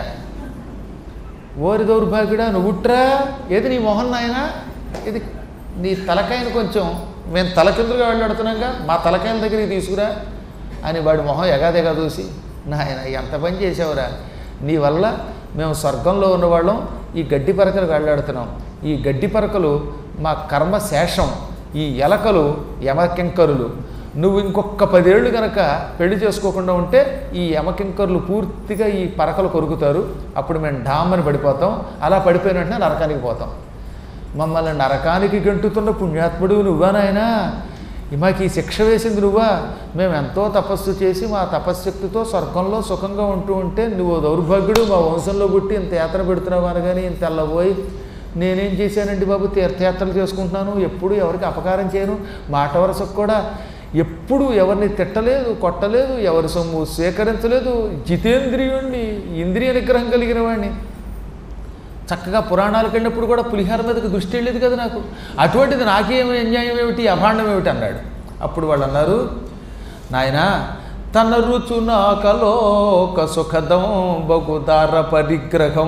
Speaker 1: ఓరి దౌర్భాగ్యుడా నువ్వుట్రా ఏది నీ మొహన్ నాయన ఇది నీ తలకాయను కొంచెం మేము తలకిందులుగా వెళ్ళాడుతున్నాగా మా తలకాయల దగ్గరికి తీసుకురా అని వాడి మొహం ఎగాదెగా చూసి నాయన ఎంత పని చేసావురా నీ వల్ల మేము స్వర్గంలో ఉన్నవాళ్ళం ఈ గడ్డి పరకలు వెళ్ళాడుతున్నాం ఈ గడ్డి పరకలు మా కర్మ శేషం ఈ ఎలకలు యమకింకరులు నువ్వు ఇంకొక పదేళ్ళు కనుక పెళ్లి చేసుకోకుండా ఉంటే ఈ యమకింకరులు పూర్తిగా ఈ పరకలు కొరుకుతారు అప్పుడు మేము డామని పడిపోతాం అలా పడిపోయిన వెంటనే నరకానికి పోతాం మమ్మల్ని నరకానికి గంటుతున్న పుణ్యాత్ముడు నువ్వా నాయనా మాకు ఈ శిక్ష వేసింది నువ్వా మేము ఎంతో తపస్సు చేసి మా తపశ్శక్తితో స్వర్గంలో సుఖంగా ఉంటూ ఉంటే నువ్వు దౌర్భాగ్యుడు మా వంశంలో పుట్టి ఇంత యాత్ర పెడుతున్నావు అనగాని ఇంత తెల్లబోయి నేనేం చేశానండి బాబు తీర్థయాత్రలు చేసుకుంటున్నాను ఎప్పుడు ఎవరికి అపకారం చేయను మాట వరుసకు కూడా ఎప్పుడు ఎవరిని తిట్టలేదు కొట్టలేదు ఎవరి సొమ్ము స్వీకరించలేదు జితేంద్రియుణ్ణి ఇంద్రియ నిగ్రహం కలిగిన వాడిని చక్కగా పురాణాలకు వెళ్ళినప్పుడు కూడా పులిహార మీదకి దృష్టి వెళ్ళేది కదా నాకు అటువంటిది నాకేమి అన్యాయం ఏమిటి అభాండం ఏమిటి అన్నాడు అప్పుడు వాళ్ళు అన్నారు నాయన తన రుచునాకలోక సుఖదం బగుదార పరిగ్రహం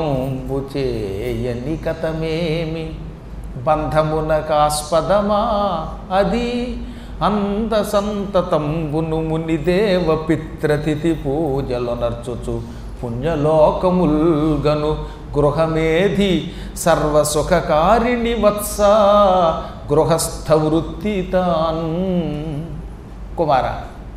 Speaker 1: చేయని కథమేమి బంధమునకాస్పదమా అది అంత సంతతంబును మునిదేవ పిత్రతిథి పూజలు నర్చుచు పుణ్యలోకముల్గను గృహమేధి సర్వసుఖకారిణి వత్స గృహస్థ వృత్తి తాన్ కుమార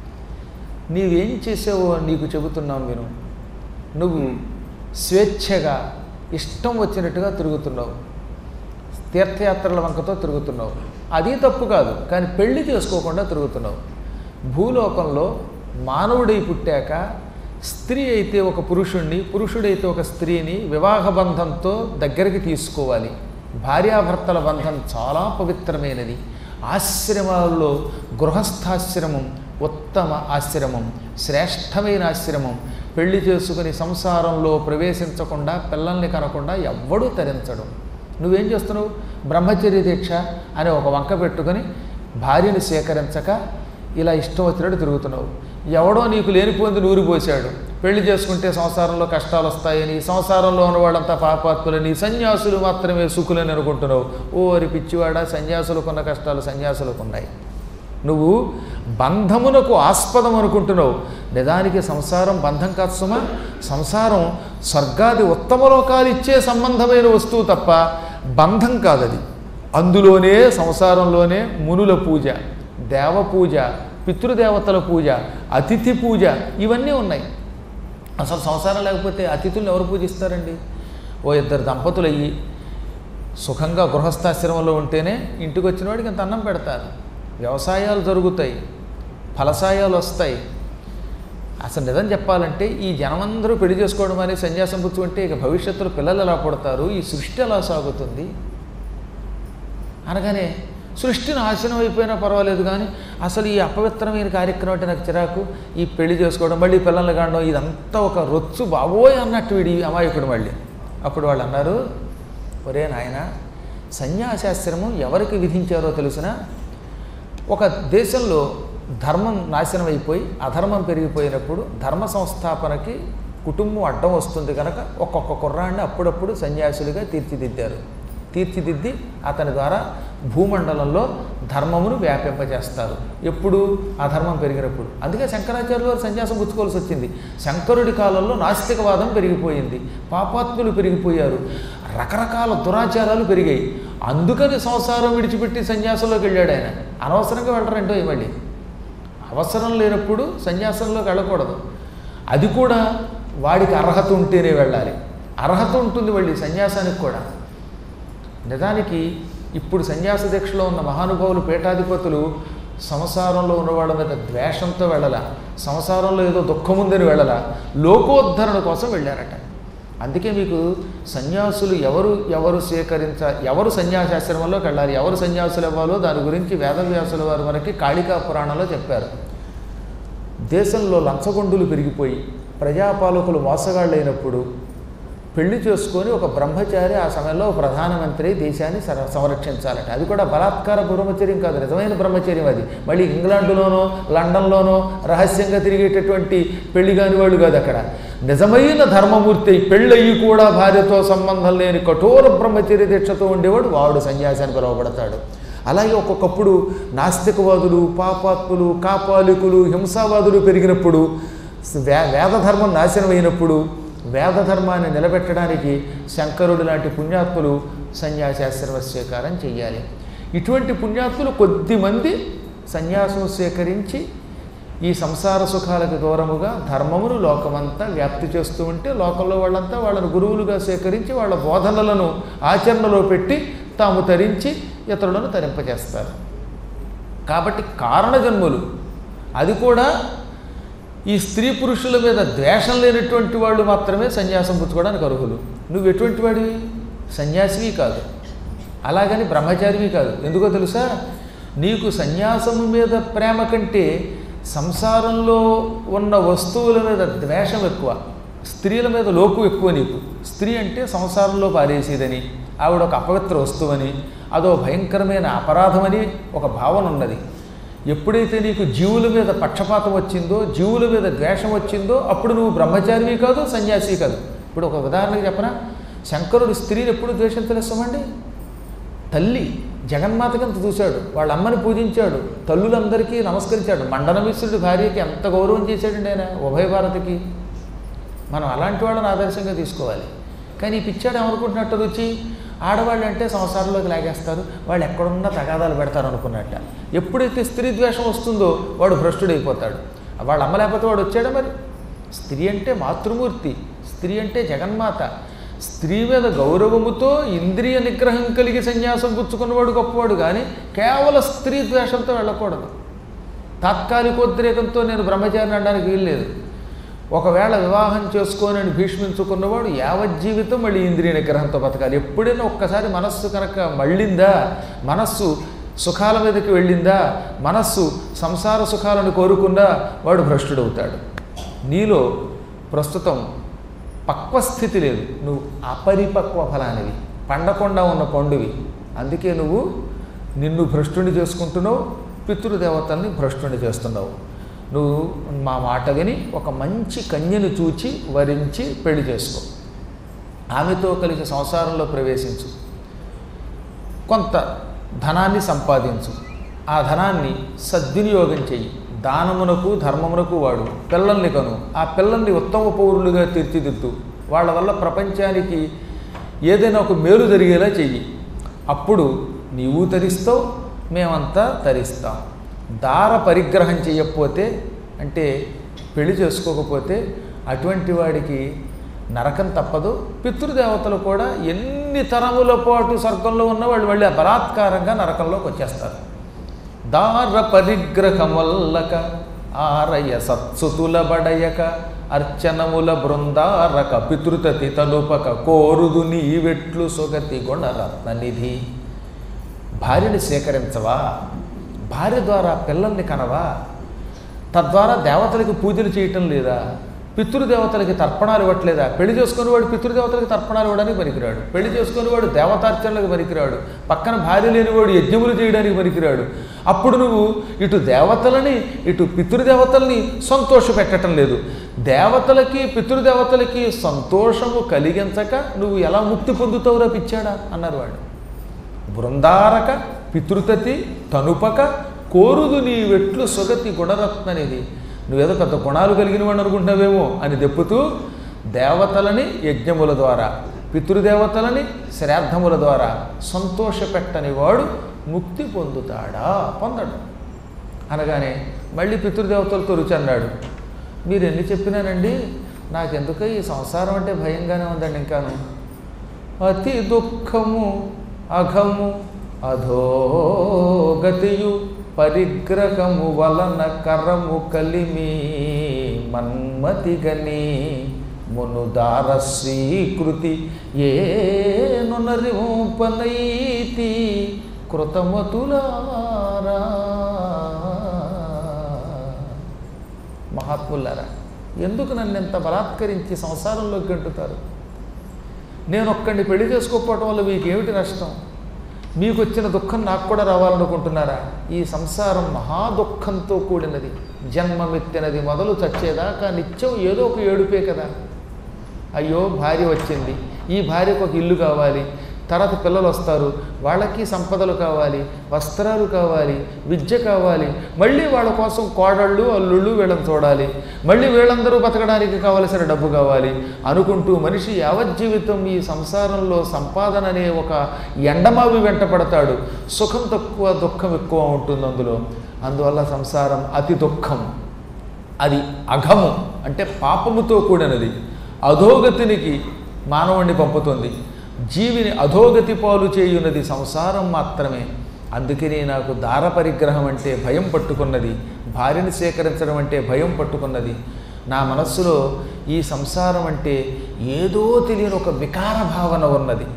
Speaker 1: నీవేం చేసావో నీకు చెబుతున్నాం విను నువ్వు స్వేచ్ఛగా ఇష్టం వచ్చినట్టుగా తిరుగుతున్నావు తీర్థయాత్రల వంకతో తిరుగుతున్నావు అది తప్పు కాదు కానీ పెళ్లి చేసుకోకుండా తిరుగుతున్నావు భూలోకంలో మానవుడై పుట్టాక స్త్రీ అయితే ఒక పురుషుణ్ణి పురుషుడైతే ఒక స్త్రీని వివాహ బంధంతో దగ్గరికి తీసుకోవాలి భార్యాభర్తల బంధం చాలా పవిత్రమైనది ఆశ్రమాల్లో గృహస్థాశ్రమం ఉత్తమ ఆశ్రమం శ్రేష్టమైన ఆశ్రమం పెళ్లి చేసుకుని సంసారంలో ప్రవేశించకుండా పిల్లల్ని కనకుండా ఎవ్వడూ తరించడు నువ్వేం చేస్తున్నావు బ్రహ్మచర్య దీక్ష అని ఒక వంక పెట్టుకొని భార్యను సేకరించక ఇలా ఇష్టం వచ్చినట్టు తిరుగుతున్నావు ఎవడో నీకు లేనిపోయింది నూరి పోశాడు పెళ్లి చేసుకుంటే సంసారంలో కష్టాలు వస్తాయని సంసారంలో ఉన్న వాళ్ళంతా పాపాత్ములని సన్యాసులు మాత్రమే సుఖులని అనుకుంటున్నావు ఓరి పిచ్చివాడ సన్యాసులకు ఉన్న కష్టాలు సన్యాసులకు ఉన్నాయి నువ్వు బంధమునకు ఆస్పదం అనుకుంటున్నావు నిజానికి సంసారం బంధం కాదు సుమా సంసారం స్వర్గాది ఉత్తమ లోకాలు ఇచ్చే సంబంధమైన వస్తువు తప్ప బంధం కాదది అందులోనే సంసారంలోనే మునుల పూజ దేవ పూజ పితృదేవతల పూజ అతిథి పూజ ఇవన్నీ ఉన్నాయి అసలు సంసారం లేకపోతే అతిథులను ఎవరు పూజిస్తారండి ఓ ఇద్దరు దంపతులు అయ్యి సుఖంగా గృహస్థాశ్రమంలో ఉంటేనే ఇంటికి వచ్చిన వాడికి ఇంత అన్నం పెడతారు వ్యవసాయాలు జరుగుతాయి ఫలసాయాలు వస్తాయి అసలు నిజం చెప్పాలంటే ఈ జనమందరూ పెళ్లి చేసుకోవడం అనేది సన్యాసం పుచ్చుకుంటే ఇక భవిష్యత్తులో పిల్లలు ఎలా పుడతారు ఈ సృష్టి ఎలా సాగుతుంది అనగానే సృష్టి నాశనం అయిపోయినా పర్వాలేదు కానీ అసలు ఈ అపవిత్రమైన కార్యక్రమం అంటే నాకు చిరాకు ఈ పెళ్లి చేసుకోవడం మళ్ళీ పిల్లల్ని కావడం ఇదంతా ఒక రొచ్చు బాబోయ్ అన్నట్టు వీడి అమాయకుడు మళ్ళీ అప్పుడు వాళ్ళు అన్నారు ఒరే నాయన సన్యాసాశ్రమం ఎవరికి విధించారో తెలుసునా ఒక దేశంలో ధర్మం నాశనం అయిపోయి అధర్మం పెరిగిపోయినప్పుడు ధర్మ సంస్థాపనకి కుటుంబం అడ్డం వస్తుంది కనుక ఒక్కొక్క కుర్రాన్ని అప్పుడప్పుడు సన్యాసులుగా తీర్చిదిద్దారు తీర్చిదిద్ది అతని ద్వారా భూమండలంలో ధర్మమును వ్యాపింపజేస్తారు ఎప్పుడు ఆ ధర్మం పెరిగినప్పుడు అందుకే శంకరాచార్యులు వారు సన్యాసం పుచ్చుకోవాల్సి వచ్చింది శంకరుడి కాలంలో నాస్తికవాదం పెరిగిపోయింది పాపాత్ములు పెరిగిపోయారు రకరకాల దురాచారాలు పెరిగాయి అందుకని సంసారం విడిచిపెట్టి సన్యాసంలోకి వెళ్ళాడు ఆయన అనవసరంగా వెళ్ళరంటో మళ్ళీ అవసరం లేనప్పుడు సన్యాసంలోకి వెళ్ళకూడదు అది కూడా వాడికి అర్హత ఉంటేనే వెళ్ళాలి అర్హత ఉంటుంది మళ్ళీ సన్యాసానికి కూడా నిజానికి ఇప్పుడు సన్యాస దీక్షలో ఉన్న మహానుభావులు పీఠాధిపతులు సంసారంలో ఉన్న వాళ్ళ మీద ద్వేషంతో వెళ్ళలా సంసారంలో ఏదో దుఃఖం ఉందని వెళ్ళలా లోకోద్ధరణ కోసం వెళ్ళారట అందుకే మీకు సన్యాసులు ఎవరు ఎవరు స్వీకరించ ఎవరు సన్యాసాశ్రమంలోకి వెళ్ళాలి ఎవరు సన్యాసులు ఇవ్వాలో దాని గురించి వేదవ్యాసుల వారు మనకి కాళికా పురాణంలో చెప్పారు దేశంలో లంచగొండులు పెరిగిపోయి ప్రజాపాలకులు మోసగాళ్ళైనప్పుడు పెళ్లి చేసుకొని ఒక బ్రహ్మచారి ఆ సమయంలో ప్రధానమంత్రి దేశాన్ని సర సంరక్షించాలట అది కూడా బలాత్కార బ్రహ్మచర్యం కాదు నిజమైన బ్రహ్మచర్యం అది మళ్ళీ ఇంగ్లాండ్లోనో లండన్లోనో రహస్యంగా తిరిగేటటువంటి పెళ్లి కాని వాళ్ళు కాదు అక్కడ నిజమైన ధర్మమూర్తి పెళ్ళయి కూడా భార్యతో సంబంధం లేని కఠోర బ్రహ్మచర్య దీక్షతో ఉండేవాడు వాడు సన్యాసి అని పిలువబడతాడు అలాగే ఒక్కొక్కప్పుడు నాస్తికవాదులు పాపాత్ములు కాపాలికులు హింసావాదులు పెరిగినప్పుడు వే వేదధర్మం నాశనం అయినప్పుడు వేదధర్మాన్ని నిలబెట్టడానికి శంకరుడు లాంటి పుణ్యాత్ములు సన్యాసాశ్రమ స్వీకారం చెయ్యాలి ఇటువంటి పుణ్యాత్ములు కొద్దిమంది సన్యాసం స్వీకరించి ఈ సంసార సుఖాలకు దూరముగా ధర్మమును లోకమంతా వ్యాప్తి చేస్తూ ఉంటే లోకంలో వాళ్ళంతా వాళ్ళని గురువులుగా స్వీకరించి వాళ్ళ బోధనలను ఆచరణలో పెట్టి తాము తరించి ఇతరులను తరింపజేస్తారు కాబట్టి కారణజన్ములు అది కూడా ఈ స్త్రీ పురుషుల మీద ద్వేషం లేనటువంటి వాళ్ళు మాత్రమే సన్యాసం పుచ్చుకోవడానికి అర్హులు నువ్వు ఎటువంటి వాడివి సన్యాసివి కాదు అలాగని బ్రహ్మచారివి కాదు ఎందుకో తెలుసా నీకు సన్యాసము మీద ప్రేమ కంటే సంసారంలో ఉన్న వస్తువుల మీద ద్వేషం ఎక్కువ స్త్రీల మీద లోకు ఎక్కువ నీకు స్త్రీ అంటే సంసారంలో పారేసేదని ఆవిడ ఒక అపవిత్ర వస్తువని అదో భయంకరమైన అపరాధమని ఒక భావన ఉన్నది ఎప్పుడైతే నీకు జీవుల మీద పక్షపాతం వచ్చిందో జీవుల మీద ద్వేషం వచ్చిందో అప్పుడు నువ్వు బ్రహ్మచారివి కాదు సన్యాసి కాదు ఇప్పుడు ఒక ఉదాహరణకి చెప్పనా శంకరుడు స్త్రీని ఎప్పుడు ద్వేషించలేస్తామండి తల్లి జగన్మాతకంత చూశాడు వాళ్ళ అమ్మని పూజించాడు తల్లులందరికీ నమస్కరించాడు మండనమిశ్రుడి భార్యకి ఎంత గౌరవం చేశాడండి ఆయన ఉభయ భారతికి మనం అలాంటి వాళ్ళని ఆదర్శంగా తీసుకోవాలి కానీ ఈ పిచ్చాడు ఏమనుకుంటున్నట్టు రుచి ఆడవాళ్ళు అంటే సంసారంలోకి లాగేస్తారు వాళ్ళు ఎక్కడున్నా తగాదాలు పెడతారు అనుకున్నట్ట ఎప్పుడైతే స్త్రీ ద్వేషం వస్తుందో వాడు భ్రష్టుడైపోతాడు వాళ్ళ అమ్మ లేకపోతే వాడు వచ్చాడా మరి స్త్రీ అంటే మాతృమూర్తి స్త్రీ అంటే జగన్మాత స్త్రీ మీద గౌరవముతో ఇంద్రియ నిగ్రహం కలిగి సన్యాసం పుచ్చుకున్నవాడు గొప్పవాడు కానీ కేవలం స్త్రీ ద్వేషంతో వెళ్ళకూడదు తాత్కాలికోద్రేకంతో నేను బ్రహ్మచారిని అనడానికి వీల్లేదు ఒకవేళ వివాహం చేసుకోనని భీష్మించుకున్నవాడు యావజ్జీవితం మళ్ళీ ఇంద్రియ నిగ్రహంతో బతకాలి ఎప్పుడైనా ఒక్కసారి మనస్సు కనుక మళ్ళిందా మనస్సు సుఖాల మీదకి వెళ్ళిందా మనస్సు సంసార సుఖాలను కోరుకుందా వాడు భ్రష్టుడవుతాడు నీలో ప్రస్తుతం పక్వస్థితి లేదు నువ్వు అపరిపక్వ ఫలానివి పండకుండా ఉన్న పండువి అందుకే నువ్వు నిన్ను భ్రష్టుని చేసుకుంటున్నావు పితృదేవతల్ని భ్రష్టుని చేస్తున్నావు నువ్వు మా మాట విని ఒక మంచి కన్యను చూచి వరించి పెళ్లి చేసుకో ఆమెతో కలిసి సంసారంలో ప్రవేశించు కొంత ధనాన్ని సంపాదించు ఆ ధనాన్ని సద్వినియోగం చెయ్యి దానమునకు ధర్మమునకు వాడు పిల్లల్ని కను ఆ పిల్లల్ని ఉత్తమ పౌరులుగా తీర్చిదిద్దు వాళ్ళ వల్ల ప్రపంచానికి ఏదైనా ఒక మేలు జరిగేలా చెయ్యి అప్పుడు నీవు తరిస్తావు మేమంతా తరిస్తాం దార పరిగ్రహం చేయకపోతే అంటే పెళ్లి చేసుకోకపోతే అటువంటి వాడికి నరకం తప్పదు పితృదేవతలు కూడా ఎన్ని తరముల పాటు స్వర్గంలో ఉన్న వాళ్ళు మళ్ళీ బలాత్కారంగా నరకంలోకి వచ్చేస్తారు దార పరిగ్రహమల్లక ఆరయ సత్సుతుల బడయక అర్చనముల బృందారక పితృతతి తలుపక కోరుదు నీవెట్లు సుగతి గుణరత్న నిధి భార్యని సేకరించవా భార్య ద్వారా పిల్లల్ని కనవా తద్వారా దేవతలకి పూజలు చేయటం లేదా పితృదేవతలకి తర్పణాలు ఇవ్వట్లేదా పెళ్లి చేసుకుని వాడు పితృదేవతలకి తర్పణాలు ఇవ్వడానికి పనికిరాడు పెళ్లి చేసుకుని వాడు దేవతార్చనలకు పనికిరాడు పక్కన భార్య లేనివాడు యజ్ఞములు చేయడానికి పనికిరాడు అప్పుడు నువ్వు ఇటు దేవతలని ఇటు పితృదేవతల్ని సంతోష పెట్టడం లేదు దేవతలకి పితృదేవతలకి సంతోషము కలిగించక నువ్వు ఎలా ముక్తి పొందుతావురా పిచ్చాడా అన్నారు వాడు బృందారక పితృతతి తనుపక కోరుదు నీ వెట్లు సుగతి గుణరత్ననిది నువ్వేదో పెద్ద గుణాలు కలిగిన వాడు అనుకుంటున్నావేమో అని దెప్పుతూ దేవతలని యజ్ఞముల ద్వారా పితృదేవతలని శ్రాద్ధముల ద్వారా సంతోషపెట్టని వాడు ముక్తి పొందుతాడా పొందడు అనగానే మళ్ళీ పితృదేవతలతో రుచి అన్నాడు మీరు ఎన్ని చెప్పినానండి నాకెందుకో ఈ సంసారం అంటే భయంగానే ఉందండి ఇంకాను అతి దుఃఖము అఘము అధోగతియు పరిగ్రహము వలన కరము కలిమి మన్మతిగని మునుదార స్వీకృతి ఏనునరింపనైతి కృతమతులారా మహాత్ములారా ఎందుకు నన్ను ఎంత బలాత్కరించి సంసారంలోకి గంటుతారు నేను ఒక్కడిని పెళ్లి చేసుకోకపోవటం వల్ల మీకు ఏమిటి నష్టం మీకు వచ్చిన దుఃఖం నాకు కూడా రావాలనుకుంటున్నారా ఈ సంసారం మహా దుఃఖంతో కూడినది జన్మమెత్తినది మొదలు చచ్చేదాకా నిత్యం ఏదో ఒక ఏడుపే కదా అయ్యో భార్య వచ్చింది ఈ భార్యకు ఒక ఇల్లు కావాలి తర్వాత పిల్లలు వస్తారు వాళ్ళకి సంపదలు కావాలి వస్త్రాలు కావాలి విద్య కావాలి మళ్ళీ వాళ్ళ కోసం కోడళ్ళు అల్లుళ్ళు వీళ్ళని చూడాలి మళ్ళీ వీళ్ళందరూ బతకడానికి కావలసిన డబ్బు కావాలి అనుకుంటూ మనిషి యావజ్జీవితం ఈ సంసారంలో సంపాదన అనే ఒక ఎండమావి వెంట పడతాడు సుఖం తక్కువ దుఃఖం ఎక్కువ ఉంటుంది అందులో అందువల్ల సంసారం అతి దుఃఖం అది అఘము అంటే పాపముతో కూడినది అధోగతినికి మానవుణ్ణి పంపుతుంది జీవిని అధోగతి పాలు చేయున్నది సంసారం మాత్రమే అందుకనే నాకు దార పరిగ్రహం అంటే భయం పట్టుకున్నది భార్యని సేకరించడం అంటే భయం పట్టుకున్నది నా మనస్సులో ఈ సంసారం అంటే ఏదో తెలియని ఒక వికార భావన ఉన్నది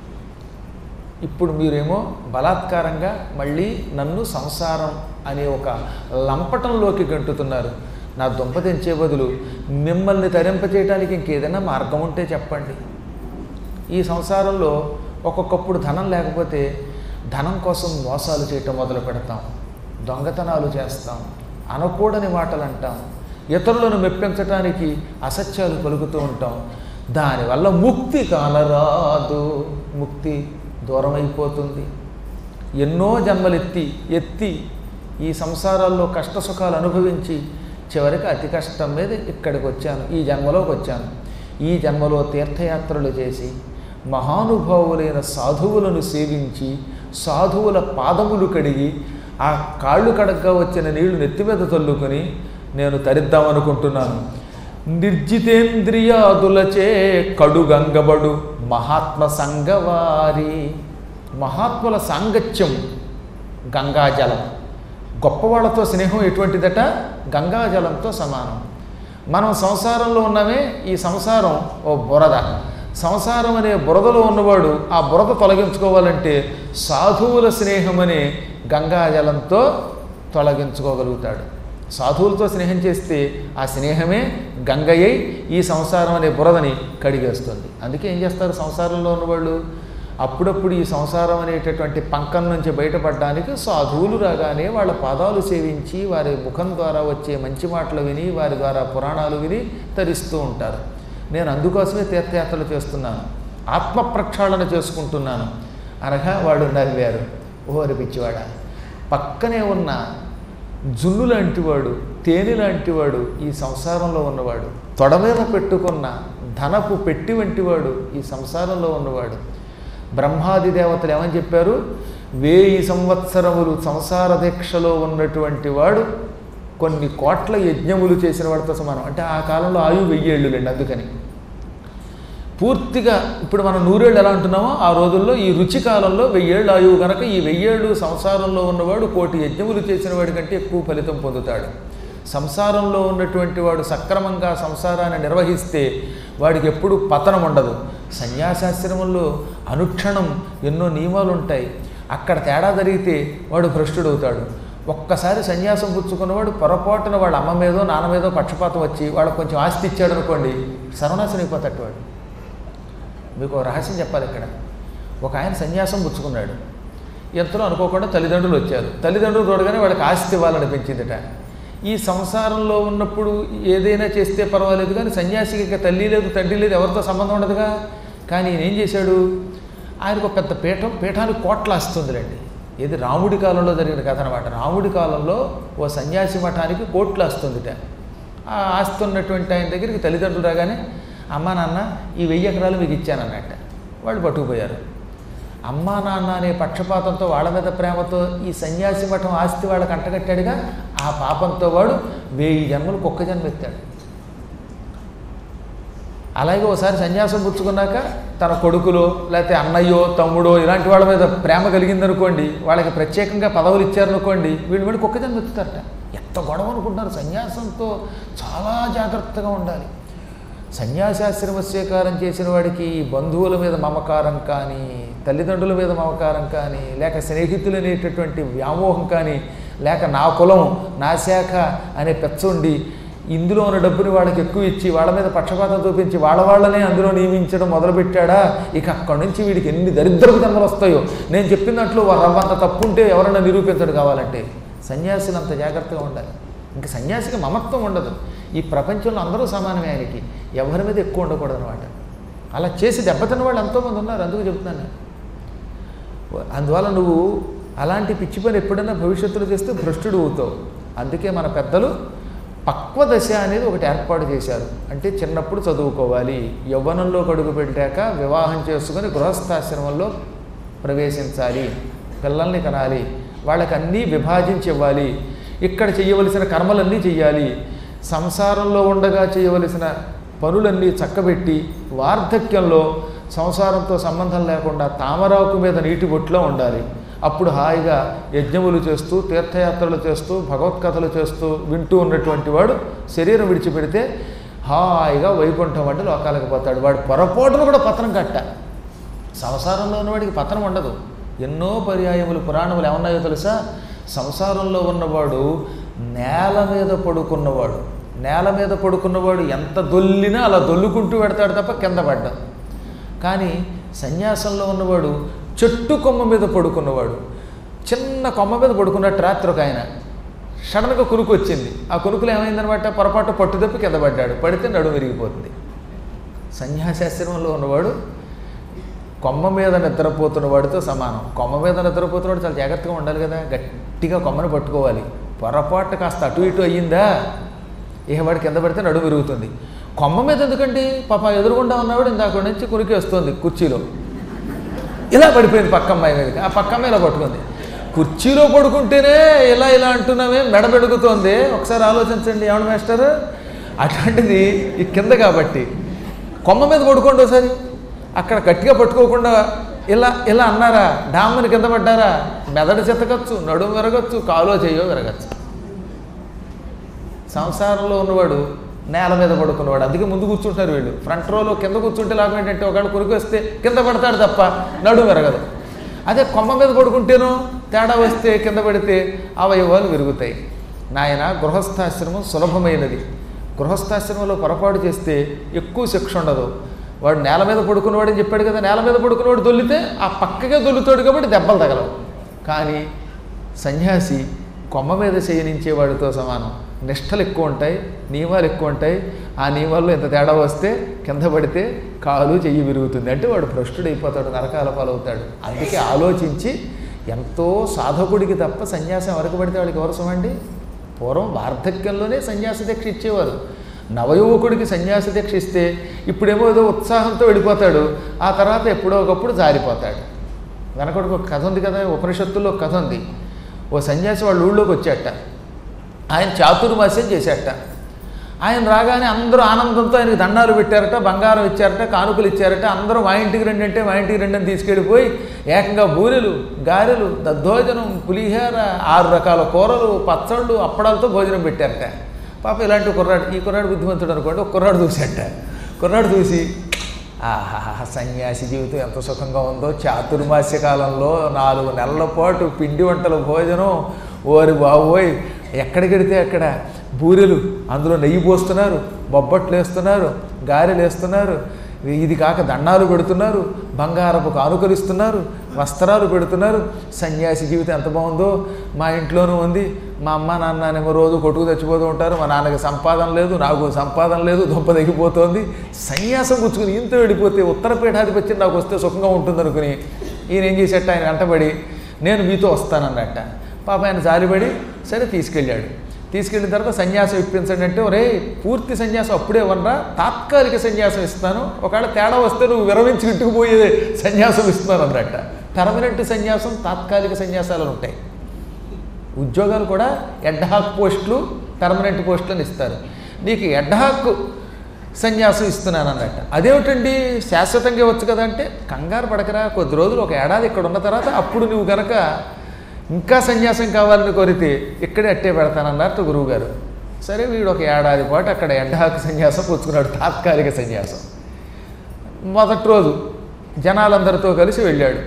Speaker 1: ఇప్పుడు మీరేమో బలాత్కారంగా మళ్ళీ నన్ను సంసారం అనే ఒక లంపటంలోకి గంటుతున్నారు నా దుంప తెంచే బదులు మిమ్మల్ని తరింపచేయడానికి ఇంకేదైనా మార్గం ఉంటే చెప్పండి ఈ సంసారంలో ఒక్కొక్కప్పుడు ధనం లేకపోతే ధనం కోసం మోసాలు చేయటం మొదలు పెడతాం దొంగతనాలు చేస్తాం అనకూడని మాటలు అంటాం ఇతరులను మెప్పించటానికి అసత్యాలు పలుకుతూ ఉంటాం దానివల్ల ముక్తి కానరాదు ముక్తి దూరమైపోతుంది ఎన్నో జన్మలెత్తి ఎత్తి ఈ సంసారాల్లో కష్ట సుఖాలు అనుభవించి చివరికి అతి కష్టం మీద ఇక్కడికి వచ్చాను ఈ జన్మలోకి వచ్చాను ఈ జన్మలో తీర్థయాత్రలు చేసి మహానుభావులైన సాధువులను సేవించి సాధువుల పాదములు కడిగి ఆ కాళ్ళు కడగ్గా వచ్చిన నీళ్లు నెత్తి మీద చల్లుకొని నేను తరిద్దామనుకుంటున్నాను నిర్జితేంద్రియాదులచే కడుగంగబడు మహాత్మ సంగవారి మహాత్ముల సాంగత్యం గంగాజలం గొప్పవాళ్లతో స్నేహం ఎటువంటిదట గంగాజలంతో సమానం మనం సంసారంలో ఉన్నామే ఈ సంసారం ఓ బురద సంసారం అనే బురదలో ఉన్నవాడు ఆ బురద తొలగించుకోవాలంటే సాధువుల స్నేహం అనే గంగాజలంతో తొలగించుకోగలుగుతాడు సాధువులతో స్నేహం చేస్తే ఆ స్నేహమే గంగయ్యై ఈ సంసారం అనే బురదని కడిగేస్తుంది అందుకే ఏం చేస్తారు సంసారంలో ఉన్నవాళ్ళు అప్పుడప్పుడు ఈ సంసారం అనేటటువంటి పంకం నుంచి బయటపడడానికి సాధువులు రాగానే వాళ్ళ పాదాలు సేవించి వారి ముఖం ద్వారా వచ్చే మంచి మాటలు విని వారి ద్వారా పురాణాలు విని తరిస్తూ ఉంటారు నేను అందుకోసమే తీర్థయాత్రలు చేస్తున్నాను ఆత్మ ప్రక్షాళన చేసుకుంటున్నాను అనగా వాడు నవ్వారు ఓరి పిచ్చివాడ పక్కనే ఉన్న జున్ను లాంటివాడు తేనె లాంటివాడు ఈ సంసారంలో ఉన్నవాడు తొడ మీద పెట్టుకున్న ధనపు పెట్టి వంటివాడు ఈ సంసారంలో ఉన్నవాడు బ్రహ్మాది దేవతలు ఏమని చెప్పారు వేయి సంవత్సరములు సంసార దీక్షలో ఉన్నటువంటి వాడు కొన్ని కోట్ల యజ్ఞములు చేసిన వాడితో సమానం అంటే ఆ కాలంలో ఆయు వెయ్యేళ్ళులేండి అందుకని పూర్తిగా ఇప్పుడు మనం నూరేళ్ళు ఎలా అంటున్నామో ఆ రోజుల్లో ఈ రుచి కాలంలో వెయ్యేళ్ళు ఆయువు కనుక ఈ వెయ్యేళ్ళు సంసారంలో ఉన్నవాడు కోటి యజ్ఞములు చేసిన వాడి కంటే ఎక్కువ ఫలితం పొందుతాడు సంసారంలో ఉన్నటువంటి వాడు సక్రమంగా సంసారాన్ని నిర్వహిస్తే వాడికి ఎప్పుడు పతనం ఉండదు సన్యాసాశ్రమంలో అనుక్షణం ఎన్నో నియమాలు ఉంటాయి అక్కడ తేడా జరిగితే వాడు భ్రష్టుడవుతాడు ఒక్కసారి సన్యాసం పుచ్చుకున్నవాడు పొరపాటున వాళ్ళ అమ్మ మీదో నాన్న మీదో పక్షపాతం వచ్చి వాళ్ళకి కొంచెం ఆస్తి ఇచ్చాడు అనుకోండి సర్వనాశనం అయిపోతాడు వాడు మీకు ఒక రహస్యం చెప్పాలి ఇక్కడ ఒక ఆయన సన్యాసం పుచ్చుకున్నాడు ఎంతలో అనుకోకుండా తల్లిదండ్రులు వచ్చారు తల్లిదండ్రులు చూడగానే వాడికి ఆస్తి ఇవ్వాలనిపించిందిట ఈ సంసారంలో ఉన్నప్పుడు ఏదైనా చేస్తే పర్వాలేదు కానీ సన్యాసికి ఇక తల్లి లేదు తండ్రి లేదు ఎవరితో సంబంధం ఉండదుగా కానీ ఈయన ఏం చేశాడు ఆయనకు ఒక పెద్ద పీఠం పీఠానికి కోట్ల ఆస్తుందిలేండి ఇది రాముడి కాలంలో జరిగిన కథ అనమాట రాముడి కాలంలో ఓ సన్యాసి మఠానికి కోట్లు వస్తుందిట ఆ ఆస్తి ఉన్నటువంటి ఆయన దగ్గరికి తల్లిదండ్రులు రాగానే అమ్మా నాన్న ఈ వెయ్యి ఎకరాలు మీకు ఇచ్చానన్నట్ట వాళ్ళు పట్టుకుపోయారు అమ్మా నాన్న అనే పక్షపాతంతో వాళ్ళ మీద ప్రేమతో ఈ సన్యాసి మఠం ఆస్తి వాళ్ళకి అంటగట్టాడుగా ఆ పాపంతో వాడు వెయ్యి జన్మలు కుక్క జన్మ ఎత్తాడు అలాగే ఒకసారి సన్యాసం పుచ్చుకున్నాక తన కొడుకులో లేకపోతే అన్నయ్యో తమ్ముడో ఇలాంటి వాళ్ళ మీద ప్రేమ కలిగిందనుకోండి వాళ్ళకి ప్రత్యేకంగా పదవులు ఇచ్చారనుకోండి వీళ్ళు మళ్ళీ కుక్క జన్మ ఎత్తుతారట ఎంత గొడవ అనుకుంటున్నారు సన్యాసంతో చాలా జాగ్రత్తగా ఉండాలి సన్యాసాశ్రమ స్వీకారం చేసిన వాడికి ఈ బంధువుల మీద మమకారం కానీ తల్లిదండ్రుల మీద మమకారం కానీ లేక స్నేహితులు అనేటటువంటి వ్యామోహం కానీ లేక నా కులం నా శాఖ అనే పెచ్చుండి ఇందులో ఉన్న డబ్బుని వాళ్ళకి ఎక్కువ ఇచ్చి వాళ్ళ మీద పక్షపాతం చూపించి వాళ్ళ వాళ్ళనే అందులో నియమించడం మొదలుపెట్టాడా ఇక అక్కడి నుంచి వీడికి ఎన్ని దరిద్రపు జన్మలు వస్తాయో నేను చెప్పిన దాంట్లో రవ్వంత తప్పు ఉంటే ఎవరైనా నిరూపించడు కావాలంటే సన్యాసులు అంత జాగ్రత్తగా ఉండాలి ఇంకా సన్యాసికి మమత్వం ఉండదు ఈ ప్రపంచంలో అందరూ సమానమే ఆయనకి ఎవరి మీద ఎక్కువ ఉండకూడదు అనమాట అలా చేసి దెబ్బతిన్న వాళ్ళు ఎంతోమంది ఉన్నారు అందుకు చెప్తున్నాను నేను అందువల్ల నువ్వు అలాంటి పిచ్చి పని ఎప్పుడైనా భవిష్యత్తులో చేస్తే భ్రష్టుడు అవుతావు అందుకే మన పెద్దలు పక్వ దశ అనేది ఒకటి ఏర్పాటు చేశారు అంటే చిన్నప్పుడు చదువుకోవాలి యవ్వనంలో కడుగు పెట్టాక వివాహం చేసుకుని గృహస్థాశ్రమంలో ప్రవేశించాలి పిల్లల్ని కనాలి వాళ్ళకి అన్నీ విభాజించి ఇవ్వాలి ఇక్కడ చేయవలసిన కర్మలన్నీ చేయాలి సంసారంలో ఉండగా చేయవలసిన పనులన్నీ చక్కబెట్టి వార్ధక్యంలో సంసారంతో సంబంధం లేకుండా తామరాకు మీద నీటి బొట్టులో ఉండాలి అప్పుడు హాయిగా యజ్ఞములు చేస్తూ తీర్థయాత్రలు చేస్తూ భగవత్కథలు చేస్తూ వింటూ ఉన్నటువంటి వాడు శరీరం విడిచిపెడితే హాయిగా వైకుంఠం వంటి లోకాలకు పోతాడు వాడు పొరపాటును కూడా పత్రం కట్ట సంసారంలో ఉన్నవాడికి పతనం ఉండదు ఎన్నో పర్యాయములు పురాణములు ఏమన్నాయో తెలుసా సంసారంలో ఉన్నవాడు నేల మీద పడుకున్నవాడు నేల మీద పడుకున్నవాడు ఎంత దొల్లినా అలా దొల్లుకుంటూ పెడతాడు తప్ప కింద పడ్డా కానీ సన్యాసంలో ఉన్నవాడు చెట్టు కొమ్మ మీద పడుకున్నవాడు చిన్న కొమ్మ మీద పడుకున్నట్టు రాత్రి ఒక ఆయన సడన్గా కునుకు వచ్చింది ఆ కునుకులు ఏమైందనమాట పొరపాటు పట్టు తప్పి కింద పడ్డాడు పడితే నడుము విరిగిపోతుంది సన్యాసాశ్రమంలో ఉన్నవాడు కొమ్మ మీద నిద్రపోతున్న వాడితో సమానం కొమ్మ మీద నిద్రపోతున్నవాడు చాలా జాగ్రత్తగా ఉండాలి కదా గట్టిగా కొమ్మను పట్టుకోవాలి పొరపాటు కాస్త అటు ఇటు అయ్యిందా ఇక వాడు కింద పడితే నడుము విరుగుతుంది కొమ్మ మీద ఎందుకండి పాప ఎదురుగుండా ఉన్నవాడు ఇందాక నుంచి కురికి వస్తుంది కుర్చీలో ఇలా పడిపోయింది పక్క అమ్మాయి మీదకి ఆ పక్క అమ్మాయి ఇలా పట్టుకుంది కుర్చీలో పడుకుంటేనే ఇలా ఇలా అంటున్నామే మెడ పెడుగుతోంది ఒకసారి ఆలోచించండి ఏమన్నా మాస్టర్ అటువంటిది ఈ కింద కాబట్టి కొమ్మ మీద పడుకోండి ఒకసారి అక్కడ గట్టిగా పట్టుకోకుండా ఇలా ఇలా అన్నారా డామ్మని కింద పడ్డారా మెదడు చెత్తకచ్చు నడుము విరగచ్చు కాలో చెయ్యో విరగచ్చు సంసారంలో ఉన్నవాడు నేల మీద పడుకున్నవాడు అందుకే ముందు కూర్చుంటారు వీళ్ళు ఫ్రంట్ రోలో కింద కూర్చుంటే లాభం ఏంటంటే ఒకళ్ళు కొరికి వస్తే కింద పడతాడు తప్ప నడుము విరగదు అదే కొమ్మ మీద పడుకుంటేనో తేడా వస్తే కింద పడితే అవయవాలు విరుగుతాయి నాయన గృహస్థాశ్రమం సులభమైనది గృహస్థాశ్రమంలో పొరపాటు చేస్తే ఎక్కువ శిక్ష ఉండదు వాడు నేల మీద పడుకున్నవాడు అని చెప్పాడు కదా నేల మీద పడుకున్నవాడు దొల్లితే ఆ పక్కగా దొల్లుతాడు కాబట్టి దెబ్బలు తగలవు కానీ సన్యాసి కొమ్మ మీద శయనించేవాడితో సమానం నిష్టలు ఎక్కువ ఉంటాయి నియమాలు ఎక్కువ ఉంటాయి ఆ నియమాల్లో ఇంత తేడా వస్తే కింద పడితే కాలు చెయ్యి విరుగుతుంది అంటే వాడు భ్రష్టుడైపోతాడు నరకాల పాలవుతాడు అందుకే ఆలోచించి ఎంతో సాధకుడికి తప్ప సన్యాసం ఎవరికి పడితే వాళ్ళకి ఎవరు అండి పూర్వం వార్ధక్యంలోనే సన్యాస దీక్ష ఇచ్చేవారు నవయువకుడికి సన్యాస దీక్ష ఇస్తే ఇప్పుడేమో ఏదో ఉత్సాహంతో వెళ్ళిపోతాడు ఆ తర్వాత ఎప్పుడో ఒకప్పుడు జారిపోతాడు వెనకడికి ఒక కథ ఉంది కదా ఉపనిషత్తుల్లో ఒక కథ ఉంది ఓ సన్యాసి వాళ్ళ ఊళ్ళోకి వచ్చాట ఆయన చాతుర్మాస్యం చేశాట ఆయన రాగానే అందరూ ఆనందంతో ఆయనకి దండాలు పెట్టారట బంగారం ఇచ్చారట కానుకలు ఇచ్చారట అందరూ మా ఇంటికి రండి అంటే మా ఇంటికి రండి అని తీసుకెళ్ళిపోయి ఏకంగా బూరెలు గారెలు దద్దోజనం పులిహోర ఆరు రకాల కూరలు పచ్చళ్ళు అప్పడాలతో భోజనం పెట్టారట పాప ఇలాంటి కుర్రాడు ఈ కుర్రాడు బుద్ధిమంతుడు అనుకోండి ఒక కుర్రాడు చూశాట కుర్రాడు చూసి ఆహా సన్యాసి జీవితం ఎంత సుఖంగా ఉందో చాతుర్మాస్య కాలంలో నాలుగు నెలల పాటు పిండి వంటల భోజనం ఓరి బాబోయ్ ఎక్కడికెడితే అక్కడ బూరెలు అందులో నెయ్యి పోస్తున్నారు బొబ్బట్లు వేస్తున్నారు గారెలు వేస్తున్నారు ఇది కాక దండాలు పెడుతున్నారు బంగారపు కానుకలు ఇస్తున్నారు వస్త్రాలు పెడుతున్నారు సన్యాసి జీవితం ఎంత బాగుందో మా ఇంట్లోనూ ఉంది మా అమ్మ నాన్ననేమో రోజు కొట్టుకు తెచ్చిపోతూ ఉంటారు మా నాన్నకి సంపాదన లేదు నాకు సంపాదన లేదు దుంప దిగిపోతోంది సన్యాసం పుచ్చుకుని ఇంత వెళ్ళిపోతే ఉత్తర పీఠాధిపత్యం నాకు వస్తే సుఖంగా ఉంటుందనుకుని ఈయన ఏం చేసేట ఆయన వెంటబడి నేను మీతో వస్తానన్నట్ట పాప ఆయన జాలిపడి సరే తీసుకెళ్ళాడు తీసుకెళ్ళిన తర్వాత సన్యాసం ఇప్పించండి అంటే ఒరే పూర్తి సన్యాసం అప్పుడే వనరా తాత్కాలిక సన్యాసం ఇస్తాను ఒకవేళ తేడా వస్తే నువ్వు విరమించి ఇంటికి పోయే సన్యాసం ఇస్తున్నాను అన్నట్ట పర్మనెంట్ సన్యాసం తాత్కాలిక సన్యాసాలు ఉంటాయి ఉద్యోగాలు కూడా ఎడ్హాక్ పోస్టులు పర్మనెంట్ పోస్టులను ఇస్తారు నీకు ఎడ్హాక్ సన్యాసం ఇస్తున్నాను అన్నట్టు అదేమిటండి శాశ్వతంగా ఇవ్వచ్చు కదా అంటే కంగారు పడకరా కొద్ది రోజులు ఒక ఏడాది ఇక్కడ ఉన్న తర్వాత అప్పుడు నువ్వు గనక ఇంకా సన్యాసం కావాలని కోరితే ఇక్కడే అట్టే పెడతానన్నట్టు గురువుగారు సరే వీడు ఒక ఏడాది పాటు అక్కడ ఎండహాకు సన్యాసం పుచ్చుకున్నాడు తాత్కాలిక సన్యాసం మొదటి రోజు జనాలందరితో కలిసి వెళ్ళాడు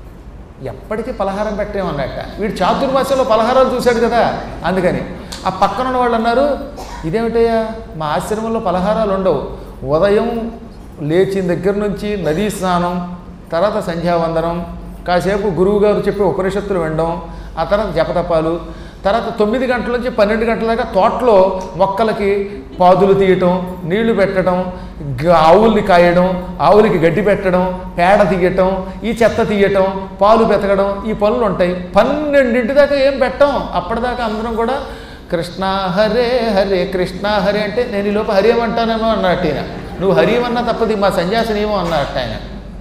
Speaker 1: ఎప్పటికీ పలహారం పెట్టేమన్నట్ట వీడు చాతుర్మాస్యంలో పలహారాలు చూశాడు కదా అందుకని ఆ పక్కన ఉన్న వాళ్ళు అన్నారు ఇదేమిటయ్యా మా ఆశ్రమంలో పలహారాలు ఉండవు ఉదయం లేచిన దగ్గర నుంచి నదీ స్నానం తర్వాత సంధ్యావందనం కాసేపు గురువుగారు చెప్పే ఉపనిషత్తులు వినడం ఆ తర్వాత జపతపాలు తర్వాత తొమ్మిది గంటల నుంచి పన్నెండు గంటల దాకా తోటలో మొక్కలకి పాదులు తీయటం నీళ్లు పెట్టడం గ- ఆవుల్ని కాయడం ఆవులకి గడ్డి పెట్టడం పేడ తీయటం ఈ చెత్త తీయటం పాలు బెతకడం ఈ పనులు ఉంటాయి పన్నెండింటి దాకా ఏం పెట్టాం అప్పటిదాకా అందరం కూడా కృష్ణ హరే హరే కృష్ణ హరే అంటే నేను ఈ లోపు హరి ఏమంటానేమో అన్నట్టు ఈయన నువ్వు హరి అన్నా తప్పది మా సన్యాసినేమో అన్నట్టు ఆయన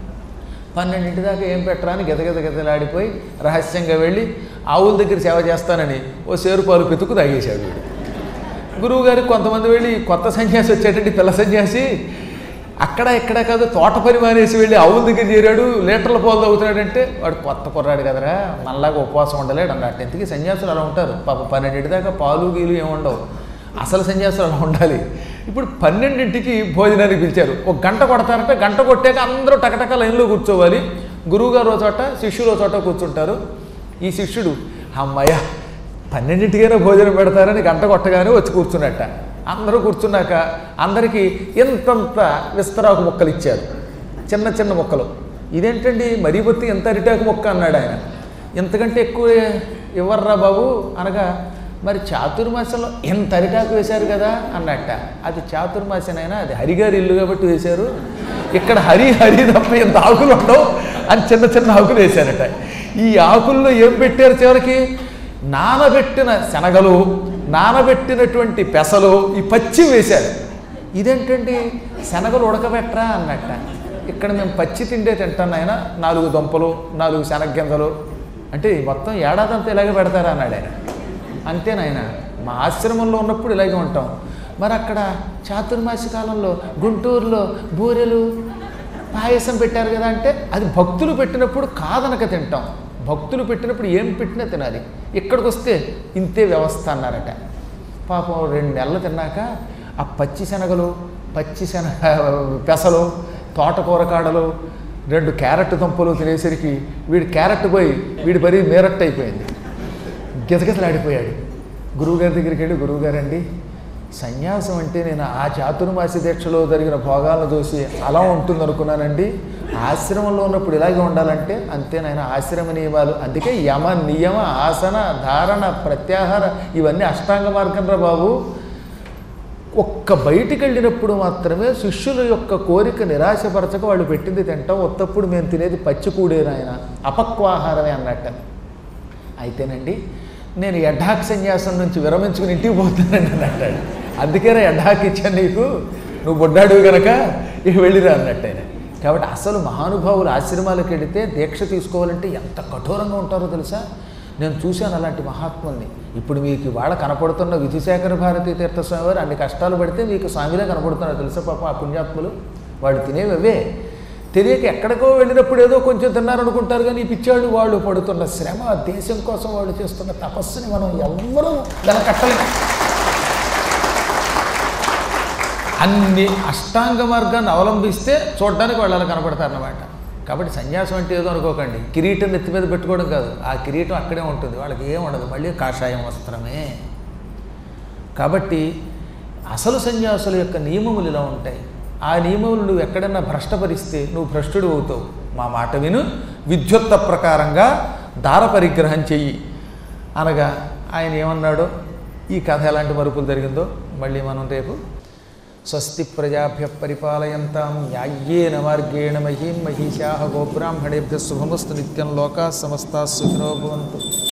Speaker 1: పన్నెండింటి దాకా ఏం పెట్టరా అని గెదగెద గెదలాడిపోయి రహస్యంగా వెళ్ళి ఆవుల దగ్గర సేవ చేస్తానని ఓ సేరు పాలు పెతుకు తాగేశాడు వీడు గురువు గారికి కొంతమంది వెళ్ళి కొత్త సన్యాసి వచ్చేటండి పిల్ల సన్యాసి అక్కడ ఇక్కడ కాదు తోట పని మానేసి వెళ్ళి ఆవుల దగ్గర చేరాడు లీటర్ల పాలు తాగుతున్నాడంటే వాడు కొత్త కుర్రాడు కదరా మనలాగా ఉపవాసం ఉండలేడు అన్నట్టు ఎందుకు సన్యాసులు అలా ఉంటారు పాప పన్నెండింటి దాకా పాలు గీలు ఏమి ఉండవు అసలు సన్యాసులు అలా ఉండాలి ఇప్పుడు పన్నెండింటికి భోజనానికి పిలిచారు ఒక గంట కొడతారంటే గంట కొట్టాక అందరూ టకటక లైన్లో కూర్చోవాలి గురువుగారు ఓ చోట శిష్యులు ఓ చోట కూర్చుంటారు ఈ శిష్యుడు అమ్మయ్య పన్నెండింటికైనా భోజనం పెడతారని గంట కొట్టగానే వచ్చి కూర్చున్నట్ట అందరూ కూర్చున్నాక అందరికీ ఇంతంత విస్తరాకు మొక్కలు ఇచ్చారు చిన్న చిన్న మొక్కలు ఇదేంటండి మరీ బొత్తి ఎంత అరిటాకు మొక్క అన్నాడు ఆయన ఇంతకంటే ఎక్కువ ఇవ్వర్రా బాబు అనగా మరి చాతుర్మాసంలో ఎంత అరిటాకు వేశారు కదా అన్నట్ట అది చాతుర్మాసనైనా అది హరిగారి ఇల్లు కాబట్టి వేశారు ఇక్కడ హరి హరి తప్ప ఇంత ఆకులు ఉండవు అని చిన్న చిన్న ఆకులు వేశారట ఈ ఆకుల్లో ఏం పెట్టారు చివరికి నానబెట్టిన శనగలు నానబెట్టినటువంటి పెసలు ఈ పచ్చి వేశారు ఇదేంటండి శనగలు ఉడకబెట్టరా అన్నట్ట ఇక్కడ మేము పచ్చి తిండే తింటాను ఆయన నాలుగు దుంపలు నాలుగు శనగ్గింజలు అంటే ఈ మొత్తం ఏడాదంతా ఇలాగే పెడతారా అన్నాడు ఆయన అంతేనాయన మా ఆశ్రమంలో ఉన్నప్పుడు ఇలాగే ఉంటాం మరి అక్కడ చాతుర్మాసి కాలంలో గుంటూరులో బూరెలు పాయసం పెట్టారు కదా అంటే అది భక్తులు పెట్టినప్పుడు కాదనక తింటాం భక్తులు పెట్టినప్పుడు ఏం పెట్టినా తినాలి ఇక్కడికి వస్తే ఇంతే వ్యవస్థ అన్నారట పాపం రెండు నెలలు తిన్నాక ఆ పచ్చి శనగలు పచ్చి శనగ పెసలు తోటకూర కాడలు రెండు క్యారెట్ దుంపలు తినేసరికి వీడి క్యారెట్ పోయి వీడి పరి మేరట్టు అయిపోయింది గిజగిజలాడిపోయాడు గురువుగారి దగ్గరికి వెళ్ళి గురువుగారండి సన్యాసం అంటే నేను ఆ చాతుర్మాసి దీక్షలో జరిగిన భోగాలను చూసి అలా ఉంటుంది అనుకున్నానండి ఆశ్రమంలో ఉన్నప్పుడు ఇలాగే ఉండాలంటే అంతే నాయన ఆశ్రమ నియమాలు అందుకే యమ నియమ ఆసన ధారణ ప్రత్యాహార ఇవన్నీ అష్టాంగ మార్గం రా బాబు ఒక్క బయటికి వెళ్ళినప్పుడు మాత్రమే శిష్యుల యొక్క కోరిక నిరాశపరచక వాళ్ళు పెట్టింది తింటాం ఒత్తప్పుడు మేము తినేది పచ్చికూడేనాయన అపక్వాహారమే అన్నట్టు అయితేనండి నేను ఎడ్డాక్ సన్యాసం నుంచి విరమించుకుని ఇంటికి పోతానండి అని అంటాడు అందుకేనా ఎడ్డాక్ ఇచ్చాను నీకు నువ్వు బొడ్డాడు గనక ఇక వెళ్ళిరా అన్నట్టు ఆయన కాబట్టి అసలు మహానుభావులు ఆశ్రమాలకు వెళితే దీక్ష తీసుకోవాలంటే ఎంత కఠోరంగా ఉంటారో తెలుసా నేను చూశాను అలాంటి మహాత్ముల్ని ఇప్పుడు మీకు ఇవాళ కనపడుతున్న విధుశేఖర భారతీ తీర్థస్వామి వారు అన్ని కష్టాలు పడితే మీకు స్వామిలా కనపడుతున్నారు తెలుసా పాప ఆ పుణ్యాత్ములు వాళ్ళు తినేవి అవే తెలియక ఎక్కడికో వెళ్ళినప్పుడు ఏదో కొంచెం తిన్నారనుకుంటారు కానీ ఈ పిచ్చాళ్ళు వాళ్ళు పడుతున్న శ్రమ దేశం కోసం వాళ్ళు చేస్తున్న తపస్సుని మనం ఎవ్వరూ వెనకట్టలేము అన్ని అష్టాంగ మార్గాన్ని అవలంబిస్తే చూడడానికి వాళ్ళు అలా కనపడతారన్నమాట కాబట్టి సన్యాసం అంటే ఏదో అనుకోకండి కిరీటం నెత్తి మీద పెట్టుకోవడం కాదు ఆ కిరీటం అక్కడే ఉంటుంది వాళ్ళకి ఏం ఉండదు మళ్ళీ కాషాయం వస్త్రమే కాబట్టి అసలు సన్యాసుల యొక్క నియమములు ఇలా ఉంటాయి ఆ నియమములు నువ్వు ఎక్కడన్నా భ్రష్టపరిస్తే నువ్వు భ్రష్టుడు అవుతావు మా మాట విను విద్యుత్త ప్రకారంగా దార పరిగ్రహం చెయ్యి అనగా ఆయన ఏమన్నాడో ఈ కథ ఎలాంటి మరుపులు జరిగిందో మళ్ళీ మనం రేపు స్వస్తి ప్రజాభ్య పరిపాలయంతాం న్యాయ్యేన మార్గేణ మహీం మహిషా గోబ్రాహ్మణేభ్య శుభమస్తు నిత్యం లోకా సమస్తా సుఖినో భవంతు